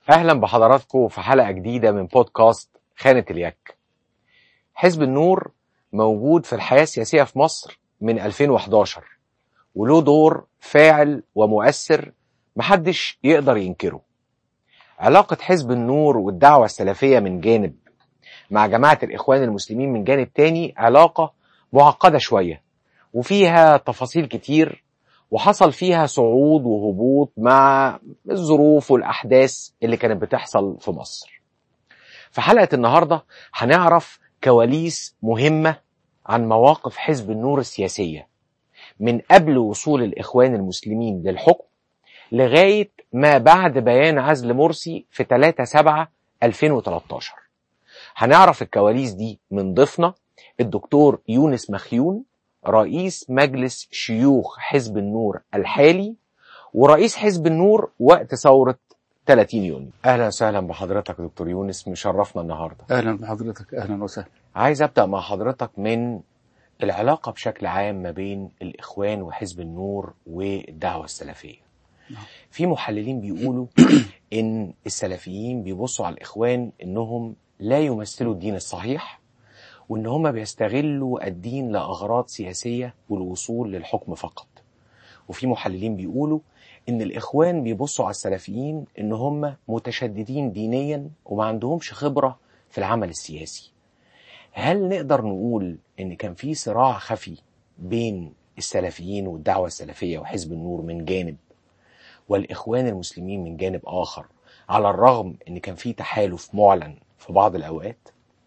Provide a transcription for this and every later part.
أهلا بحضراتكم في حلقة جديدة من بودكاست خانة اليك حزب النور موجود في الحياة السياسية في مصر من 2011 وله دور فاعل ومؤثر محدش يقدر ينكره علاقة حزب النور والدعوة السلفية من جانب مع جماعة الإخوان المسلمين من جانب تاني علاقة معقدة شوية وفيها تفاصيل كتير وحصل فيها صعود وهبوط مع الظروف والأحداث اللي كانت بتحصل في مصر في حلقة النهاردة هنعرف كواليس مهمة عن مواقف حزب النور السياسية من قبل وصول الإخوان المسلمين للحكم لغاية ما بعد بيان عزل مرسي في 3 7 2013 هنعرف الكواليس دي من ضيفنا الدكتور يونس مخيون رئيس مجلس شيوخ حزب النور الحالي ورئيس حزب النور وقت ثورة 30 يونيو اهلا وسهلا بحضرتك يا دكتور يونس مشرفنا النهارده اهلا بحضرتك اهلا وسهلا عايز ابدا مع حضرتك من العلاقه بشكل عام ما بين الاخوان وحزب النور والدعوه السلفيه نعم. في محللين بيقولوا ان السلفيين بيبصوا على الاخوان انهم لا يمثلوا الدين الصحيح وان هم بيستغلوا الدين لاغراض سياسيه والوصول للحكم فقط وفي محللين بيقولوا ان الاخوان بيبصوا على السلفيين ان هم متشددين دينيا وما عندهمش خبره في العمل السياسي هل نقدر نقول ان كان في صراع خفي بين السلفيين والدعوه السلفيه وحزب النور من جانب والاخوان المسلمين من جانب اخر على الرغم ان كان في تحالف معلن في بعض الاوقات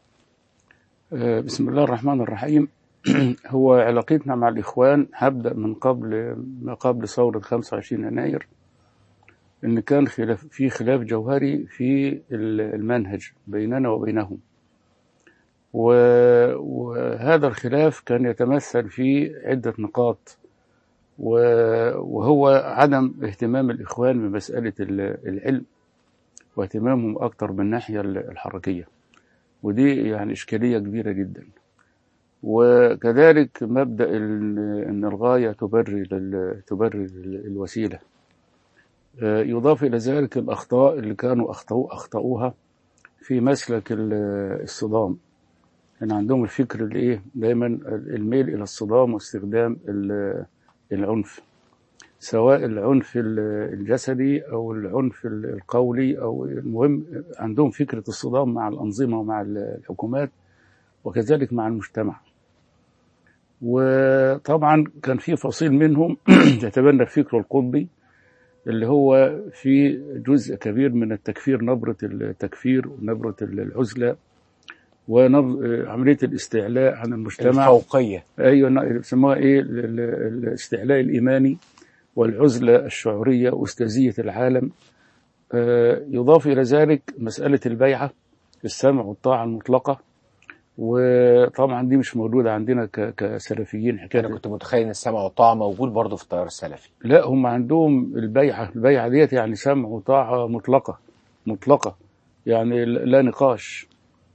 آه، بسم الله الرحمن الرحيم هو علاقتنا مع الإخوان هبدأ من قبل ما قبل ثورة 25 يناير إن كان خلاف في خلاف جوهري في ال- المنهج بيننا وبينهم و- وهذا الخلاف كان يتمثل في عدة نقاط و- وهو عدم اهتمام الإخوان بمسألة ال- العلم واهتمامهم أكثر من الناحية الحركية ودي يعني إشكالية كبيرة جدا وكذلك مبدأ ال- أن الغاية تبرر ال- تبرر ال- الوسيلة آه، يضاف إلى ذلك الأخطاء اللي كانوا أخطأوا أخطأوها في مسلك ال- الصدام كان عندهم الفكر اللي إيه دايما الميل إلى الصدام واستخدام ال- العنف سواء العنف ال- الجسدي أو العنف ال- القولي أو المهم عندهم فكرة الصدام مع الأنظمة ومع الحكومات وكذلك مع المجتمع وطبعا كان في فصيل منهم يتبنى الفكر القطبي اللي هو في جزء كبير من التكفير نبرة التكفير ونبرة العزلة وعملية الاستعلاء عن المجتمع الفوقيه ايوه ن- بيسموها ايه ال- ال- الاستعلاء الايماني والعزله الشعوريه واستاذيه العالم آه، يضاف الى ذلك مساله البيعه السمع والطاعه المطلقه وطبعا دي مش موجوده عندنا ك- كسلفيين انا حكايه كنت متخيل ان السمع والطاعه موجود برضه في التيار السلفي لا هم عندهم البيعه البيعه ديت يعني سمع وطاعه مطلقه مطلقه يعني لا نقاش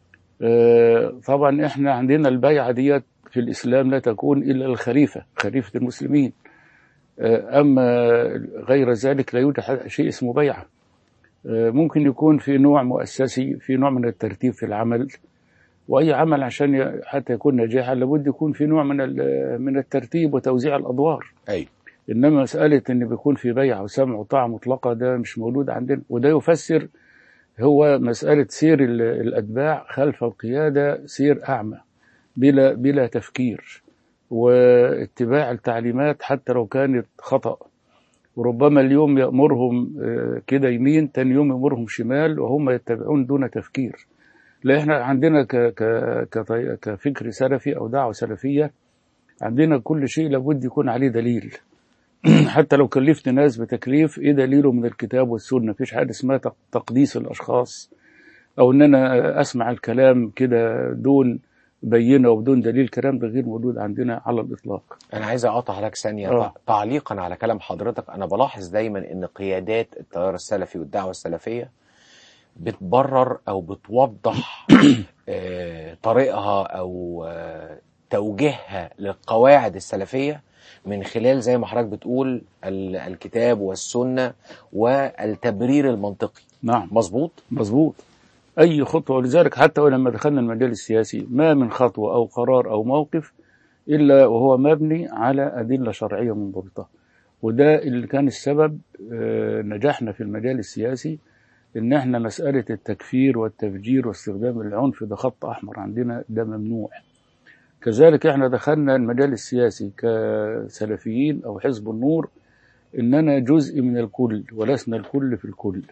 آه، طبعا احنا عندنا البيعه ديت في الاسلام لا تكون الا الخليفه خليفه المسلمين آه، اما غير ذلك لا يوجد شيء اسمه بيعه آه، ممكن يكون في نوع مؤسسي في نوع من الترتيب في العمل واي عمل عشان ي- حتى يكون ناجحا لابد يكون في نوع من ال- من الترتيب وتوزيع الادوار ايوه انما مساله ان بيكون في بيع وسمع وطاعه مطلقه ده مش موجود عندنا وده يفسر هو مساله سير ال- الاتباع خلف القياده سير اعمى بلا بلا تفكير واتباع التعليمات حتى لو كانت خطا وربما اليوم يامرهم آه، كده يمين تاني يوم يامرهم شمال وهم يتبعون دون تفكير لا احنا عندنا ك ك كطي- كفكر سلفي او دعوه سلفيه عندنا كل شيء لابد يكون عليه دليل حتى لو كلفت ناس بتكليف ايه دليله من الكتاب والسنه مفيش حاجه اسمها تق- تقديس الاشخاص او ان انا اسمع الكلام كده دون بينه وبدون دليل الكلام ده غير موجود عندنا على الاطلاق انا عايز اقطع لك ثانيه آه. تع- تعليقا على كلام حضرتك انا بلاحظ دايما ان قيادات التيار السلفي والدعوه السلفيه بتبرر او بتوضح آه، طريقها او آه، توجيهها للقواعد السلفيه من خلال زي ما حضرتك بتقول ال- الكتاب والسنه والتبرير المنطقي نعم مظبوط مظبوط أي خطوة ولذلك حتى لما دخلنا المجال السياسي ما من خطوة أو قرار أو موقف إلا وهو مبني على أدلة شرعية منضبطة وده اللي كان السبب آه، نجاحنا في المجال السياسي إن إحنا مسألة التكفير والتفجير واستخدام العنف ده خط أحمر عندنا ده ممنوع كذلك إحنا دخلنا المجال السياسي كسلفيين أو حزب النور إننا جزء من الكل ولسنا الكل في الكل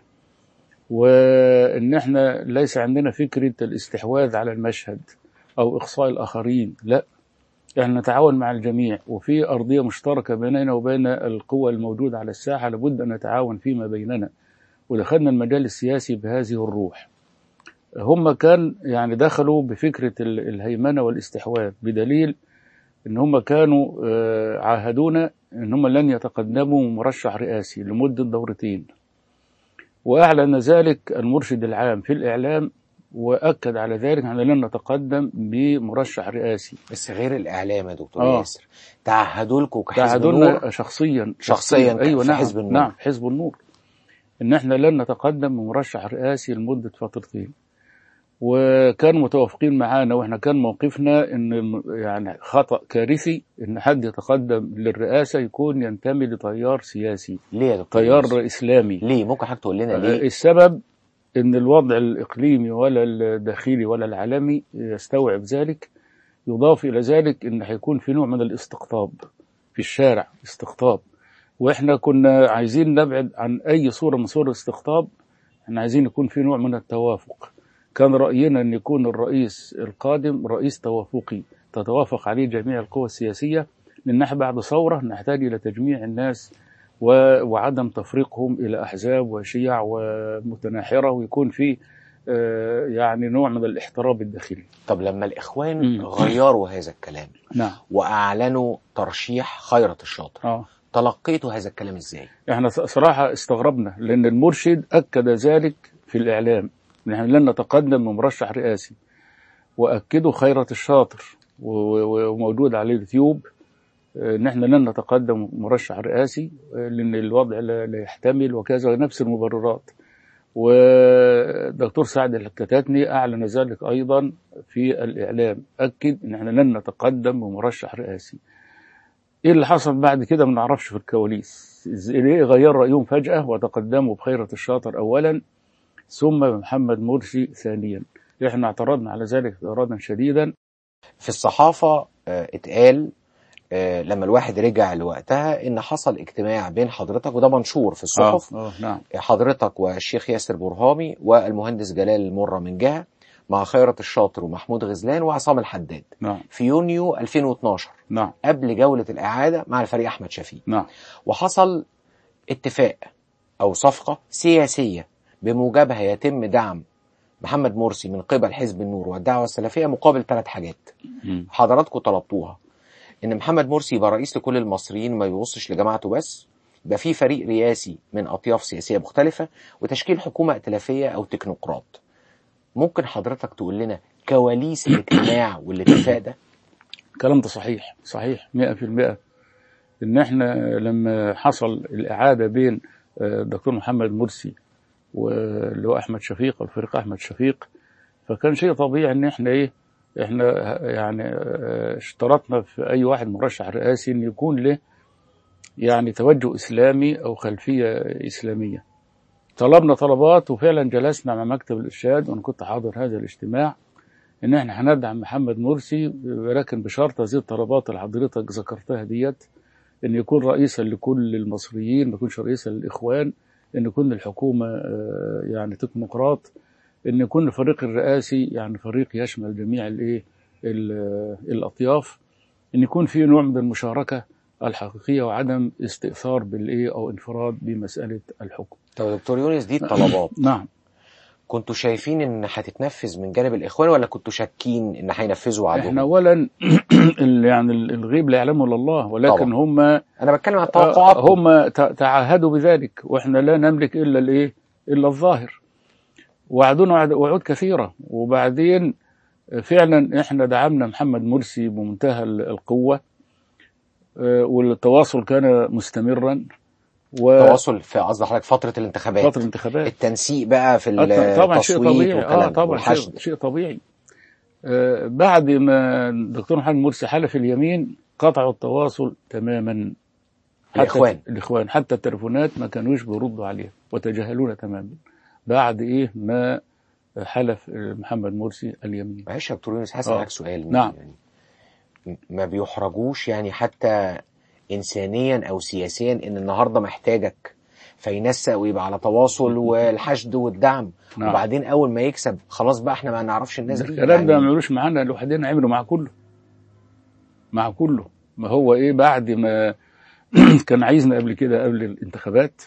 وإن إحنا ليس عندنا فكرة الاستحواذ على المشهد أو إقصاء الآخرين لا احنا نتعاون مع الجميع وفي أرضية مشتركة بيننا وبين القوى الموجودة على الساحة لابد أن نتعاون فيما بيننا ودخلنا المجال السياسي بهذه الروح هم كان يعني دخلوا بفكرة ال- الهيمنة والاستحواذ بدليل ان هم كانوا آه، عاهدونا ان هم لن يتقدموا مرشح رئاسي لمدة دورتين وأعلن ذلك المرشد العام في الإعلام وأكد على ذلك أن لن نتقدم بمرشح رئاسي بس غير الاعلام يا دكتور آه. ياسر تعهدوا لكم كحزب النور تعهدنا شخصيا شخصياً أيوة في نعم حزب النور. نعم حزب النور إن إحنا لن نتقدم بمرشح رئاسي لمدة فترتين وكانوا متوافقين معانا واحنا كان موقفنا ان يعني خطا كارثي ان حد يتقدم للرئاسه يكون ينتمي لتيار سياسي ليه يا دكتور تيار ياسر؟ اسلامي ليه ممكن حضرتك تقول لنا آه، ليه السبب ان الوضع الاقليمي ولا الداخلي ولا العالمي يستوعب ذلك يضاف الى ذلك ان هيكون في نوع من الاستقطاب في الشارع استقطاب واحنا كنا عايزين نبعد عن اي صوره من صور الاستقطاب احنا عايزين يكون في نوع من التوافق كان راينا ان يكون الرئيس القادم رئيس توافقي تتوافق عليه جميع القوى السياسيه لان احنا بعد ثوره نحتاج الى تجميع الناس و- وعدم تفريقهم الى احزاب وشيع ومتناحره ويكون في آه، يعني نوع من الاحترام الداخلي طب لما الاخوان مم. غيروا هذا الكلام نعم واعلنوا ترشيح خيرت الشاطر اه تلقيتوا هذا الكلام ازاي احنا ص- صراحة استغربنا لأن المرشد أكد ذلك في الإعلام نحن لن نتقدم بمرشح رئاسي وأكدوا خيرة الشاطر و- و- وموجود على اليوتيوب آه، نحن لن نتقدم مرشح رئاسي آه، لأن الوضع لا لا يحتمل وكذا نفس المبررات ودكتور سعد الكتاتني أعلن ذلك أيضا في الإعلام أكد أن احنا لن نتقدم بمرشح رئاسي ايه اللي حصل بعد كده ما نعرفش في الكواليس إز- ليه غير رايهم فجاه وتقدموا بخيره الشاطر اولا ثم بمحمد مرسي ثانيا احنا اعترضنا على ذلك اعتراضا شديدا في الصحافة آه، اتقال آه، لما الواحد رجع لوقتها ان حصل اجتماع بين حضرتك وده منشور في الصحف اه نعم حضرتك والشيخ ياسر برهامي والمهندس جلال المرة من جهة مع خيرت الشاطر ومحمود غزلان وعصام الحداد نعم في يونيو 2012 نعم قبل جولة الإعادة مع الفريق أحمد شفيق نعم وحصل اتفاق أو صفقة سياسية بموجبها يتم دعم محمد مرسي من قبل حزب النور والدعوة السلفية مقابل ثلاث حاجات مم. حضراتكم طلبتوها ان محمد مرسي يبقى رئيس لكل المصريين وما بيبصش لجماعته بس يبقى في فريق رئاسي من اطياف سياسيه مختلفه وتشكيل حكومه ائتلافيه او تكنوقراط ممكن حضرتك تقول لنا كواليس الاجتماع والاتفاق ده الكلام ده صحيح صحيح 100% ان احنا لما حصل الاعاده بين آه، الدكتور محمد مرسي واللي هو احمد شفيق الفريق احمد شفيق فكان شيء طبيعي ان احنا ايه احنا يعني آه، اشترطنا في اي واحد مرشح رئاسي ان يكون له يعني توجه اسلامي او خلفيه اسلاميه طلبنا طلبات وفعلا جلسنا مع مكتب الارشاد وانا كنت حاضر هذا الاجتماع ان احنا هندعم محمد مرسي ولكن بشرط هذه الطلبات اللي حضرتك ذكرتها ديت ان يكون رئيسا لكل المصريين ما يكونش رئيسا للاخوان ان يكون الحكومه آه، يعني تكنوقراط ان يكون الفريق الرئاسي يعني فريق يشمل جميع الايه ال- الاطياف ان يكون في نوع من المشاركه الحقيقيه وعدم استئثار بالايه او انفراد بمساله الحكم طب يا دكتور يونس دي الطلبات نعم كنتوا شايفين ان هتتنفذ من جانب الاخوان ولا كنتوا شاكين ان هينفذوا احنا وعدهم اولا ال- يعني ال- الغيب لا يعلمه الا الله ولكن طبعا. هم انا بتكلم عن التوقعات هم ت- تعهدوا بذلك واحنا لا نملك الا الايه الا الظاهر وعدونا وعد- وعود كثيره وبعدين فعلا احنا دعمنا محمد مرسي بمنتهى ال- القوه آه، والتواصل كان مستمرا تواصل في قصد حضرتك فتره الانتخابات وفتره الانتخابات التنسيق بقى في آه، طبعا شيء التصويت طبيعي اه والكلام طبعا والحشد شيء, شيء طبيعي آه بعد ما الدكتور محمد مرسي حلف اليمين قطعوا التواصل تماما حتى الإخوان. الاخوان حتى التليفونات ما كانوش بيردوا عليها وتجاهلونا تماما بعد ايه ما حلف محمد مرسي اليمين معلش يا دكتور يونس آه. هسألك سؤال نعم. يعني م- ما بيحرجوش يعني حتى انسانيا او سياسيا ان النهارده محتاجك فينسق ويبقى على تواصل والحشد والدعم نعم. وبعدين اول ما يكسب خلاص بقى احنا ما نعرفش الناس دي الكلام ده ما يعني عملوش معانا لوحدنا عملوا مع كله مع كله ما هو ايه بعد ما كان عايزنا قبل كده قبل الانتخابات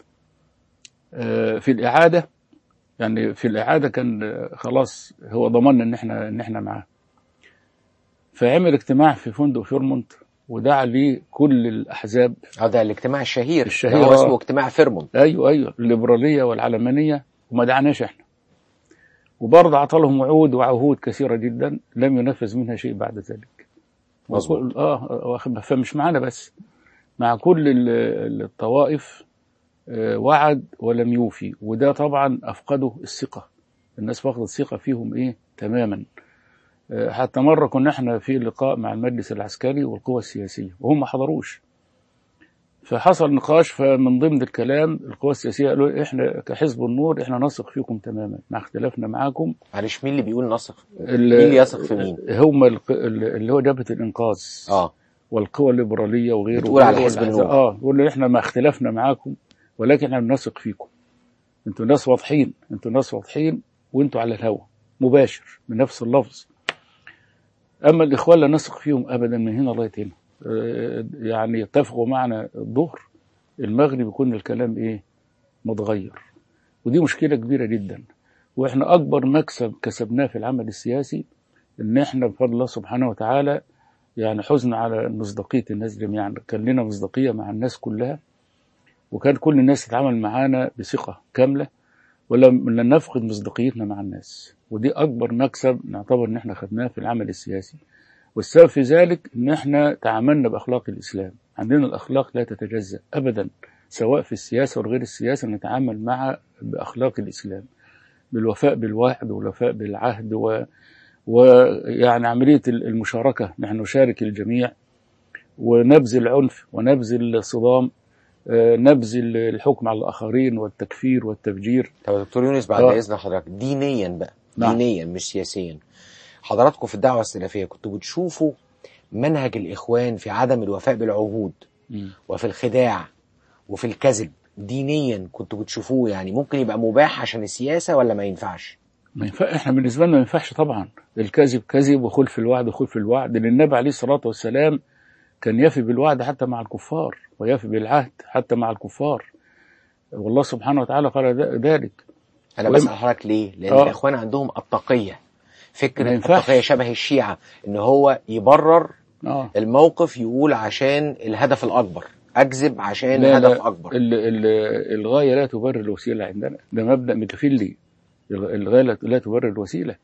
آه، في الإعادة يعني في الإعادة كان آه، خلاص هو ضمننا إن إحنا إن إحنا معاه فعمل اجتماع في فندق فيرمونت ودعا ليه كل الأحزاب اه ده الاجتماع الشهير الشهير، ده هو آه. اسمه اجتماع فيرمونت ايوه ايوه الليبراليه والعلمانيه وما دعناش احنا وبرضه اعطى لهم وعود وعهود كثيره جدا لم ينفذ منها شيء بعد ذلك مظبوط. وكل- اه واخد- فمش معانا بس مع كل ال- الطوائف آه، وعد ولم يوفي وده طبعا افقدوا الثقه الناس فقدت الثقه فيهم ايه تماما آه، حتى مره كنا احنا في لقاء مع المجلس العسكري والقوى السياسيه وهم ما حضروش فحصل نقاش فمن ضمن الكلام القوى السياسيه قالوا احنا كحزب النور احنا نثق فيكم تماما مع اختلافنا معاكم معلش مين اللي بيقول نثق ال- مين اللي يثق في مين؟ هم الق- اللي هو جبهه الانقاذ اه والقوى الليبراليه وغيره بتقول على وغيره حزب والأحزاب. النور. اه يقول له احنا ما اختلفنا معاكم ولكن احنا بنثق فيكم انتوا ناس واضحين انتوا ناس واضحين وانتوا على الهوى مباشر بنفس اللفظ اما الاخوان لا نثق فيهم ابدا من هنا لغايه هنا آه، يعني يتفقوا معنا الظهر المغرب يكون الكلام ايه متغير ودي مشكله كبيره جدا واحنا اكبر مكسب كسبناه في العمل السياسي ان احنا بفضل الله سبحانه وتعالى يعني حزن على مصداقيه الناس جميعا كان لنا مصداقيه مع الناس كلها وكان كل الناس تتعامل معانا بثقه كامله ولم لن نفقد مصداقيتنا مع الناس ودي اكبر مكسب نعتبر ان احنا خدناه في العمل السياسي والسبب في ذلك ان احنا تعاملنا باخلاق الاسلام عندنا الاخلاق لا تتجزا ابدا سواء في السياسه وغير السياسه نتعامل مع باخلاق الاسلام بالوفاء بالوعد والوفاء بالعهد و ويعني عمليه المشاركه نحن نشارك الجميع ونبذ العنف ونبذ الصدام آه، نبذ الحكم على الاخرين والتكفير والتفجير طب يا دكتور يونس بعد آه. اذن حضرتك دينيا بقى نعم. دينيا مش سياسيا حضراتكم في الدعوه السلفيه كنتوا بتشوفوا منهج الاخوان في عدم الوفاء بالعهود وفي الخداع وفي الكذب دينيا كنتوا بتشوفوه يعني ممكن يبقى مباح عشان السياسه ولا ما ينفعش ما ينفع احنا بالنسبه لنا ما ينفعش طبعا الكذب كذب وخلف الوعد خلف الوعد لان النبي عليه الصلاه والسلام كان يفي بالوعد حتى مع الكفار ويفي بالعهد حتى مع الكفار والله سبحانه وتعالى قال ذ- ذلك انا وإما- بسال حضرتك ليه لان آه. الاخوان عندهم التقيه ما فكره ينفعش. التقيه شبه الشيعه ان هو يبرر اه الموقف يقول عشان الهدف الاكبر اكذب عشان لا، هدف لا. اكبر ال- ال- الغايه لا تبرر الوسيله عندنا ده مبدا متفلي الغ- الغايه لا- لا تبرر الوسيله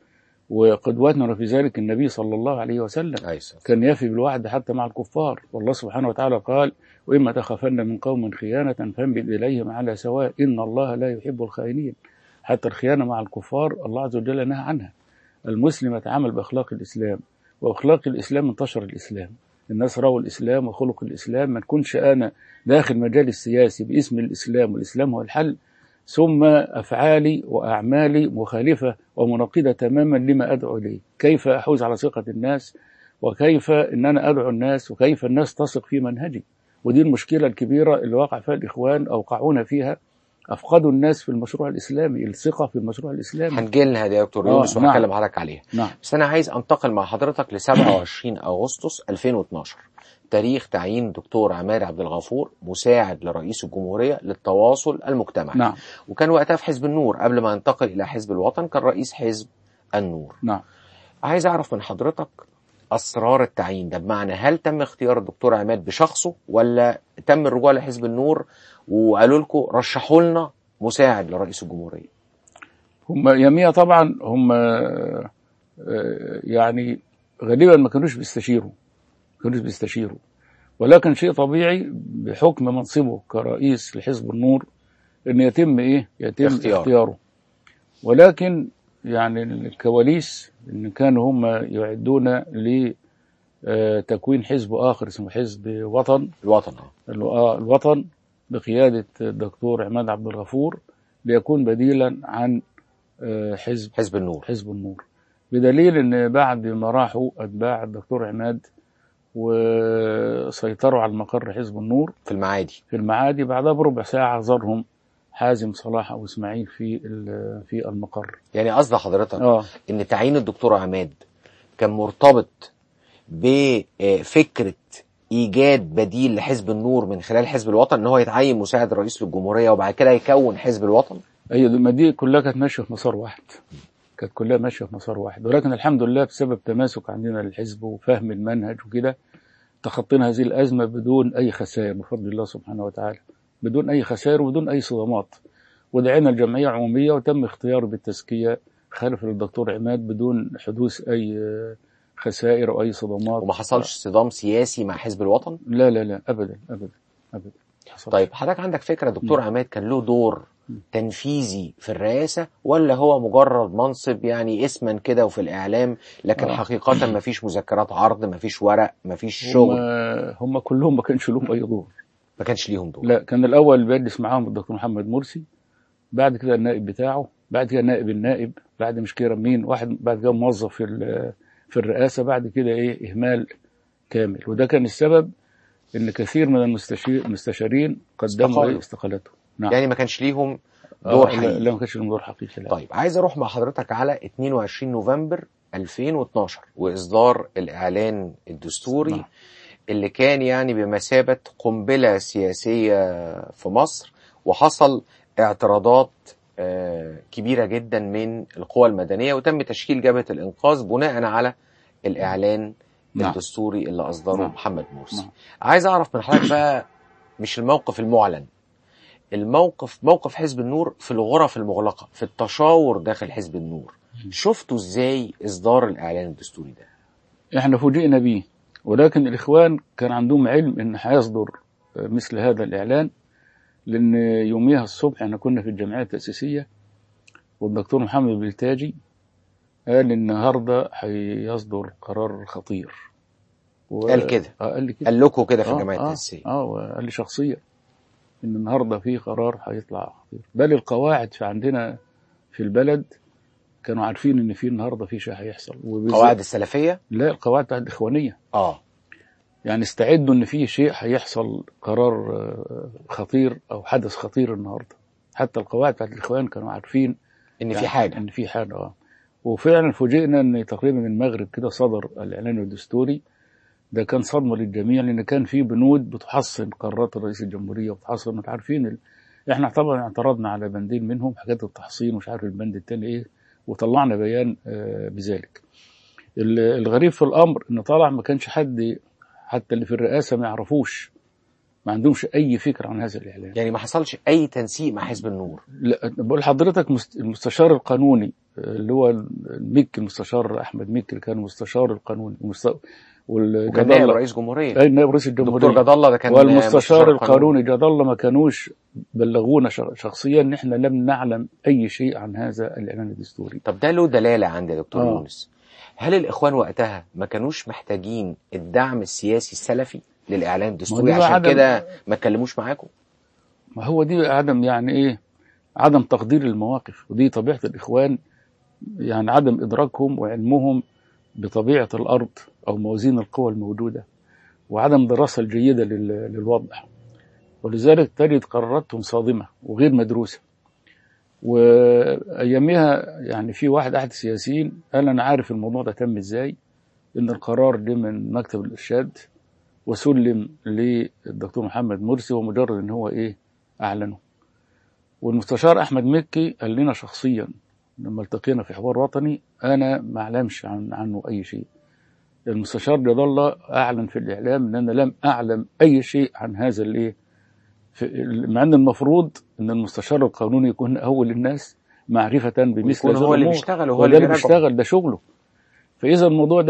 وقدوتنا في ذلك النبي صلى الله عليه وسلم أيوة. كان يفي بالوعد حتى مع الكفار والله سبحانه وتعالى قال وإما تخافن من قوم خيانة فانبذ إليهم على سواء إن الله لا يحب الخائنين حتى الخيانة مع الكفار الله عز وجل نهى عنها المسلم يتعامل بأخلاق الإسلام وأخلاق الإسلام انتشر الإسلام الناس رأوا الإسلام وخلق الإسلام ما تكونش أنا داخل مجال السياسي باسم الإسلام والإسلام هو الحل ثم أفعالي وأعمالي مخالفة ومناقضة تماما لما أدعو إليه كيف أحوز على ثقة الناس وكيف ان انا ادعو الناس وكيف الناس تثق في منهجي ودي المشكله الكبيره اللي وقع فيها الاخوان اوقعونا فيها افقدوا الناس في المشروع الاسلامي الثقه في المشروع الاسلامي هنجي لها دي يا دكتور آه، يونس نعم. وهكلم حضرتك عليها نعم بس انا عايز انتقل مع حضرتك ل 27 اغسطس 2012 تاريخ تعيين دكتور عماد عبد الغفور مساعد لرئيس الجمهوريه للتواصل المجتمعي نعم وكان وقتها في حزب النور قبل ما ينتقل الى حزب الوطن كان رئيس حزب النور نعم عايز اعرف من حضرتك اسرار التعيين ده بمعنى هل تم اختيار الدكتور عماد بشخصه ولا تم الرجوع لحزب النور وقالوا لكم رشحوا لنا مساعد لرئيس الجمهوريه هم يمية طبعا هم آه، آه، يعني غالبا ما كانوش بيستشيروا ما كانوش بيستشيروا ولكن شيء طبيعي بحكم منصبه كرئيس لحزب النور ان يتم ايه يتم اختيار. اختيار. اختياره ولكن يعني الكواليس ان كانوا هم يعدون لتكوين حزب اخر اسمه حزب وطن الوطن اه اللي هو آه الوطن بقياده الدكتور عماد عبد الغفور ليكون بديلا عن آه، حزب حزب النور حزب النور بدليل ان بعد ما راحوا اتباع الدكتور عماد وسيطروا على مقر حزب النور في المعادي في المعادي بعدها بربع ساعه زارهم حازم صلاح او اسماعيل في ال- في المقر يعني قصد حضرتك اه ان تعيين الدكتور عماد كان مرتبط بفكره ايجاد بديل لحزب النور من خلال حزب الوطن ان هو يتعين مساعد رئيس للجمهوريه وبعد كده يكون حزب الوطن هي دي- ما دي كلها كانت ماشيه في مسار واحد كانت كلها ماشيه في مسار واحد ولكن الحمد لله بسبب تماسك عندنا للحزب وفهم المنهج وكده تخطينا هذه الازمه بدون اي خسائر بفضل الله سبحانه وتعالى بدون اي خسائر وبدون اي صدمات ودعينا الجمعيه عموميه وتم اختيار بالتزكيه خلف الدكتور عماد بدون حدوث اي آه، خسائر او اي صدمات وما حصلش صدام سياسي مع حزب الوطن لا لا لا ابدا ابدا ابدا حصل. طيب حضرتك عندك فكره دكتور عماد كان له دور تنفيذي في الرئاسه ولا هو مجرد منصب يعني اسما كده وفي الاعلام لكن آه. حقيقه ما فيش مذكرات عرض ما فيش ورق ما فيش هم شغل هم كلهم ما كانش لهم اي دور ما كانش ليهم دور لا كان الاول بيجلس معاهم الدكتور محمد مرسي بعد كده النائب بتاعه بعد كده نائب النائب بعد مش كده مين واحد بعد كده موظف في ال- في الرئاسه بعد كده ايه اهمال كامل وده كان السبب ان كثير من المستشير- المستشارين قدموا استقالوا. ايه استقالته نعم يعني ما كانش ليهم دور آه، لا- حقيقي لا ما كانش لهم دور حقيقي لا طيب عايز اروح مع حضرتك على 22 نوفمبر 2012 واصدار الاعلان الدستوري نعم. اللي كان يعني بمثابة قنبلة سياسية في مصر وحصل اعتراضات آه، كبيرة جدا من القوى المدنية وتم تشكيل جبهة الإنقاذ بناء على الإعلان نعم. الدستوري اللي أصدره نعم. محمد مرسي نعم. عايز أعرف من حضرتك بقى مش الموقف المعلن الموقف موقف حزب النور في الغرف المغلقة في التشاور داخل حزب النور شفتوا ازاي اصدار الاعلان الدستوري ده احنا فوجئنا بيه ولكن الاخوان كان عندهم علم ان هيصدر مثل هذا الاعلان لان يوميها الصبح احنا كنا في الجمعيه التاسيسيه والدكتور محمد بلتاجي قال النهارده هيصدر قرار خطير و... قال كده؟ اه قال لي كده قال لكم كده في آه، الجمعيه آه، التاسيسيه اه وقال لي شخصيا ان النهارده في قرار هيطلع خطير بل القواعد في عندنا في البلد كانوا عارفين ان في النهارده في شيء هيحصل وبالذات- قواعد السلفيه لا القواعد بتاعت الاخوانيه اه يعني استعدوا ان في شيء هيحصل قرار آه، خطير او حدث خطير النهارده حتى القواعد بتاعت الاخوان كانوا عارفين ان في يعني حاجه ان في حاجه اه وفعلا فوجئنا ان تقريبا من المغرب كده صدر الاعلان الدستوري ده كان صدمه للجميع لان كان في بنود بتحصن قرارات رئيس الجمهوريه وبتحصن انتوا عارفين ال... احنا طبعا اعترضنا على بندين منهم حاجات التحصين ومش عارف البند التاني ايه وطلعنا بيان آه، بذلك ال- الغريب في الامر ان طلع ما كانش حد حتى اللي في الرئاسه ما يعرفوش ما عندهمش اي فكره عن هذا الاعلان يعني ما حصلش اي تنسيق مع حزب النور لا بقول لحضرتك مست- المستشار القانوني اللي هو المكي المستشار احمد مكي اللي كان المستشار القانوني المست... وكان نائب والجدالة رئيس جمهوريه اي نائب رئيس دكتور الجمهوريه جد الله ده كان والمستشار مستشار القانوني جد الله ما كانوش بلغونا ش- شخصيا ان احنا لم نعلم اي شيء عن هذا الاعلان الدستوري طب ده له دلاله عندي يا دكتور آه. يونس هل الاخوان وقتها ما كانوش محتاجين الدعم السياسي السلفي للاعلان الدستوري ما هو عشان عدم- كده ما اتكلموش معاكم ما هو دي عدم يعني ايه عدم تقدير المواقف ودي طبيعه الاخوان يعني عدم ادراكهم وعلمهم بطبيعه الارض او موازين القوى الموجوده وعدم دراسه الجيده لل- للوضع ولذلك تجد قراراتهم صادمه وغير مدروسه وايامها يعني في واحد احد السياسيين قال انا عارف الموضوع ده تم ازاي ان القرار جه من مكتب الارشاد وسلم للدكتور محمد مرسي ومجرد ان هو ايه اعلنه والمستشار احمد مكي قال لنا شخصيا لما التقينا في حوار وطني انا ما اعلمش عن عنه اي شيء المستشار جد الله اعلن في الاعلام ان انا لم اعلم اي شيء عن هذا الايه في- مع ان المفروض ان المستشار القانوني يكون اول الناس معرفة بمثل ويكون هذه هو اللي الأمور. بيشتغل هو وهو ده اللي بيراجعه. بيشتغل ده شغله فاذا الموضوع ده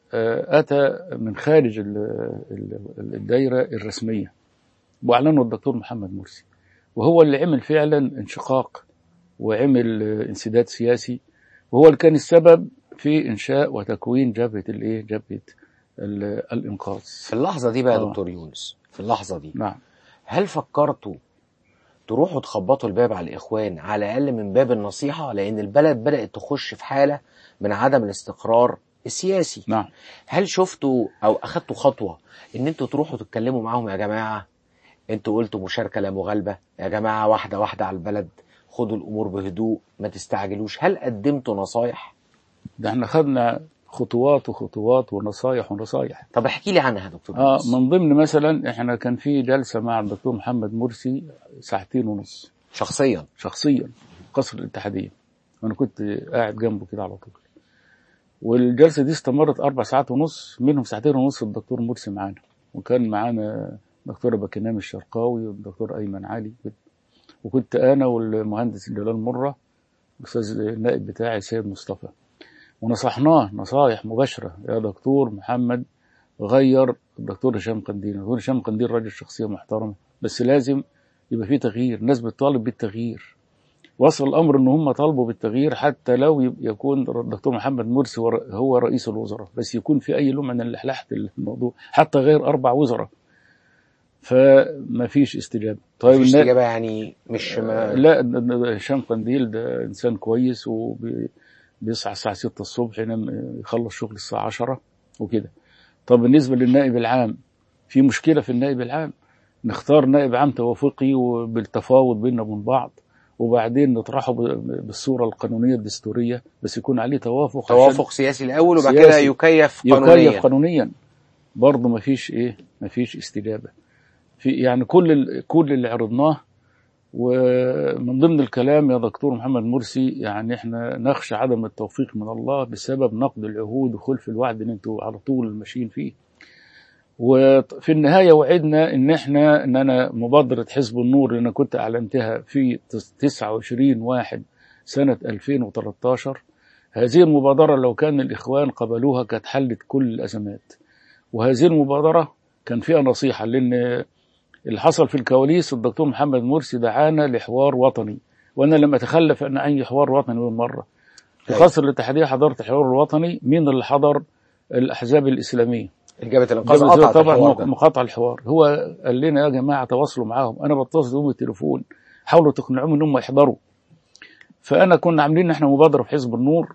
آه، أتى من خارج ال- ال- الدائرة الرسمية وأعلنه الدكتور محمد مرسي وهو اللي عمل فعلا انشقاق وعمل آه، انسداد سياسي وهو اللي كان السبب في إنشاء وتكوين جبهة الإيه جبهة ال- الإنقاذ في اللحظة دي بقى يا آه. دكتور يونس في اللحظة دي نعم هل فكرتوا تروحوا تخبطوا الباب على الإخوان على الأقل من باب النصيحة لأن البلد بدأت تخش في حالة من عدم الاستقرار السياسي نعم هل شفتوا أو أخدتوا خطوة إن أنتوا تروحوا تتكلموا معاهم يا جماعة أنتوا قلتوا مشاركة لا مغالبة يا جماعة واحدة واحدة على البلد خدوا الأمور بهدوء ما تستعجلوش هل قدمتوا نصايح ده احنا خدنا خطوات وخطوات ونصايح ونصايح طب احكي لي عنها يا دكتور اه يونس. من ضمن مثلا احنا كان في جلسة مع الدكتور محمد مرسي ساعتين ونص شخصيا شخصيا قصر الاتحادية وانا كنت قاعد جنبه كده على طول والجلسة دي استمرت أربع ساعات ونص منهم ساعتين ونص الدكتور مرسي معانا وكان معانا دكتورة بكنام الشرقاوي والدكتور أيمن علي وكنت أنا والمهندس جلال مرة الأستاذ النائب بتاعي سيد مصطفى ونصحناه نصايح مباشرة يا دكتور محمد غير الدكتور هشام قنديل الدكتور هشام قنديل راجل شخصية محترمة بس لازم يبقى في تغيير الناس بتطالب بالتغيير وصل الامر ان هم طالبوا بالتغيير حتى لو يب- يكون الدكتور محمد مرسي ور- هو رئيس الوزراء بس يكون في اي نوع من اللحلحه الموضوع حتى غير اربع وزراء فما فيش استجابه طيب مفيش النا- استجابة يعني مش ما لا ده- ده هشام قنديل ده انسان كويس وبيصحى الساعه 6 الصبح ينام يخلص شغل الساعه 10 وكده طب بالنسبه للنائب العام في مشكله في النائب العام نختار نائب عام توافقي وبالتفاوض بيننا وبين بعض وبعدين نطرحه ب- بالصوره القانونيه الدستوريه بس يكون عليه توافق عشان توافق سياسي الأول وبعد كده سياسي. يكيف قانونيا يكيف قانونيا برضه ما فيش ايه ما فيش استجابه في يعني كل ال- كل اللي عرضناه ومن ضمن الكلام يا دكتور محمد مرسي يعني احنا نخشى عدم التوفيق من الله بسبب نقد العهود وخلف الوعد اللي انتوا على طول ماشيين فيه وفي النهاية وعدنا ان احنا ان انا مبادرة حزب النور اللي انا كنت اعلنتها في 29 واحد سنة 2013 هذه المبادرة لو كان الإخوان قبلوها كانت حلت كل الأزمات وهذه المبادرة كان فيها نصيحة لأن اللي حصل في الكواليس الدكتور محمد مرسي دعانا لحوار وطني وأنا لم أتخلف أن أي حوار وطني من مرة في أيوة. قصر الاتحادية حضرت الحوار الوطني مين اللي حضر الأحزاب الإسلامية جبهة الإنقاذ جبهة قطعت طبعا الحوار ده. مقاطع الحوار هو قال لنا يا جماعة تواصلوا معاهم أنا بتصل بهم التليفون حاولوا تقنعوهم إن هم يحضروا فأنا كنا عاملين إحنا مبادرة في حزب النور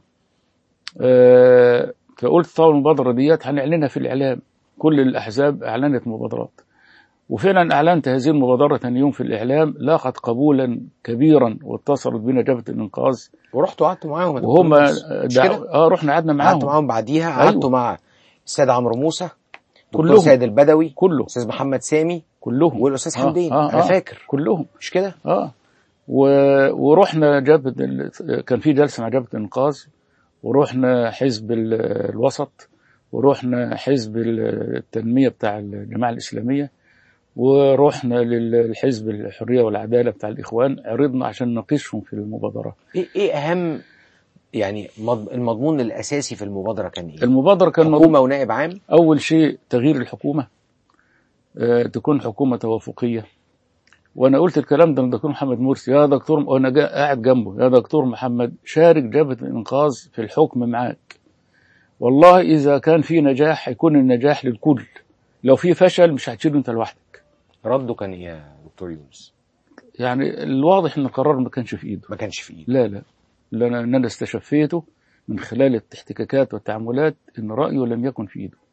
آه، فقلت طبعا المبادرة ديت هنعلنها في الإعلام كل الأحزاب أعلنت مبادرات وفعلا أعلنت هذه المبادرة ثاني يوم في الإعلام لاقت قبولا كبيرا واتصلت بنا جبهة الإنقاذ ورحتوا قعدتوا معاهم يا دكتور وهم يونس. مش دع... كده؟ اه رحنا قعدنا قعدتوا معاهم معاهم بعديها أيوة. قعدتوا مع السيد عمرو موسى دكتور كلهم. سيد البدوي كله استاذ محمد سامي كلهم والاستاذ آه، حمدين آه، انا آه. فاكر كلهم مش كده اه و... ورحنا جبهة ال... كان في جلسة مع جبهة الإنقاذ ورحنا حزب ال... الوسط ورحنا حزب ال- التنمية بتاع الجماعة الإسلامية ورحنا للحزب الحرية والعدالة بتاع الإخوان عرضنا عشان نناقشهم في المبادرة ايه ايه اهم يعني مض- المضمون الاساسي في المبادره كان ايه المبادرة كان مضمون حكومه ونائب عام أول شيء تغيير الحكومة آه، تكون حكومة توافقية وأنا قلت الكلام ده للدكتور محمد مرسي يا دكتور وأنا جا- قاعد جنبه يا دكتور محمد شارك جبهة الإنقاذ في الحكم معاك والله إذا كان في نجاح هيكون النجاح للكل لو في فشل مش هتشيله أنت لوحدك رده كان ايه يا دكتور يونس يعني الواضح إن القرار ما كانش في إيده ما كانش في ايده لا لا لأن أنا أنا استشفيته من خلال الاحتكاكات والتعاملات إن رأيه لم يكن في إيده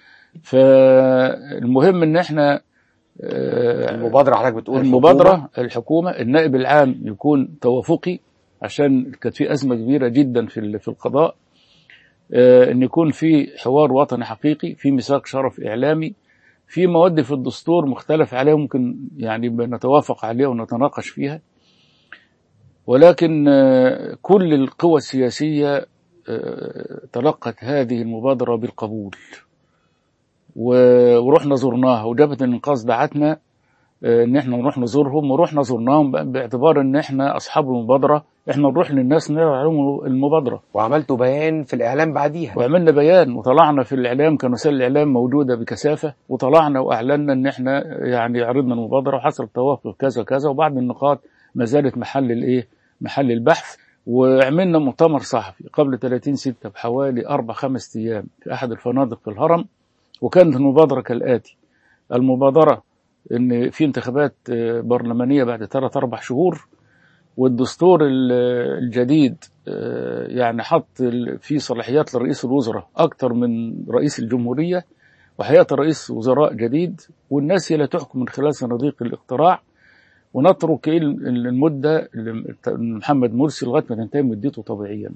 فالمهم إن إحنا آه، المبادره حضرتك بتقول المبادرة حكومة. الحكومة النائب العام يكون توافقي عشان كانت في أزمة كبيرة جدا في ال- في القضاء آه، إن يكون في حوار وطني حقيقي في ميثاق شرف إعلامي في مواد في الدستور مختلف عليها ممكن يعني نتوافق عليها ونتناقش فيها ولكن آه، كل القوى السياسية آه، تلقت هذه المبادرة بالقبول و- ورحنا زرناها وجبهة الإنقاذ دعتنا آه، ان احنا نروح نزورهم ورحنا زرناهم ب- باعتبار ان احنا اصحاب المبادره احنا نروح للناس نرى عليهم المبادره وعملتوا بيان في الاعلام بعديها وعملنا بيان وطلعنا في الاعلام كان وسائل الاعلام موجوده بكثافه وطلعنا واعلنا ان احنا يعني عرضنا المبادره وحصل توافق كذا كذا وبعض النقاط ما زالت محل الايه محل البحث وعملنا مؤتمر صحفي قبل 30 6 بحوالي اربع خمس ايام في احد الفنادق في الهرم وكانت المبادره كالاتي المبادره ان في انتخابات آه، برلمانيه بعد ثلاث اربع شهور والدستور ال- الجديد آه، يعني حط ال- في صلاحيات لرئيس الوزراء اكتر من رئيس الجمهوريه وهيئه رئيس وزراء جديد والناس هي اللي تحكم من خلال صناديق الاقتراع ونترك ال- ال- المده لمحمد مرسي لغايه ما تنتهي مدته طبيعيا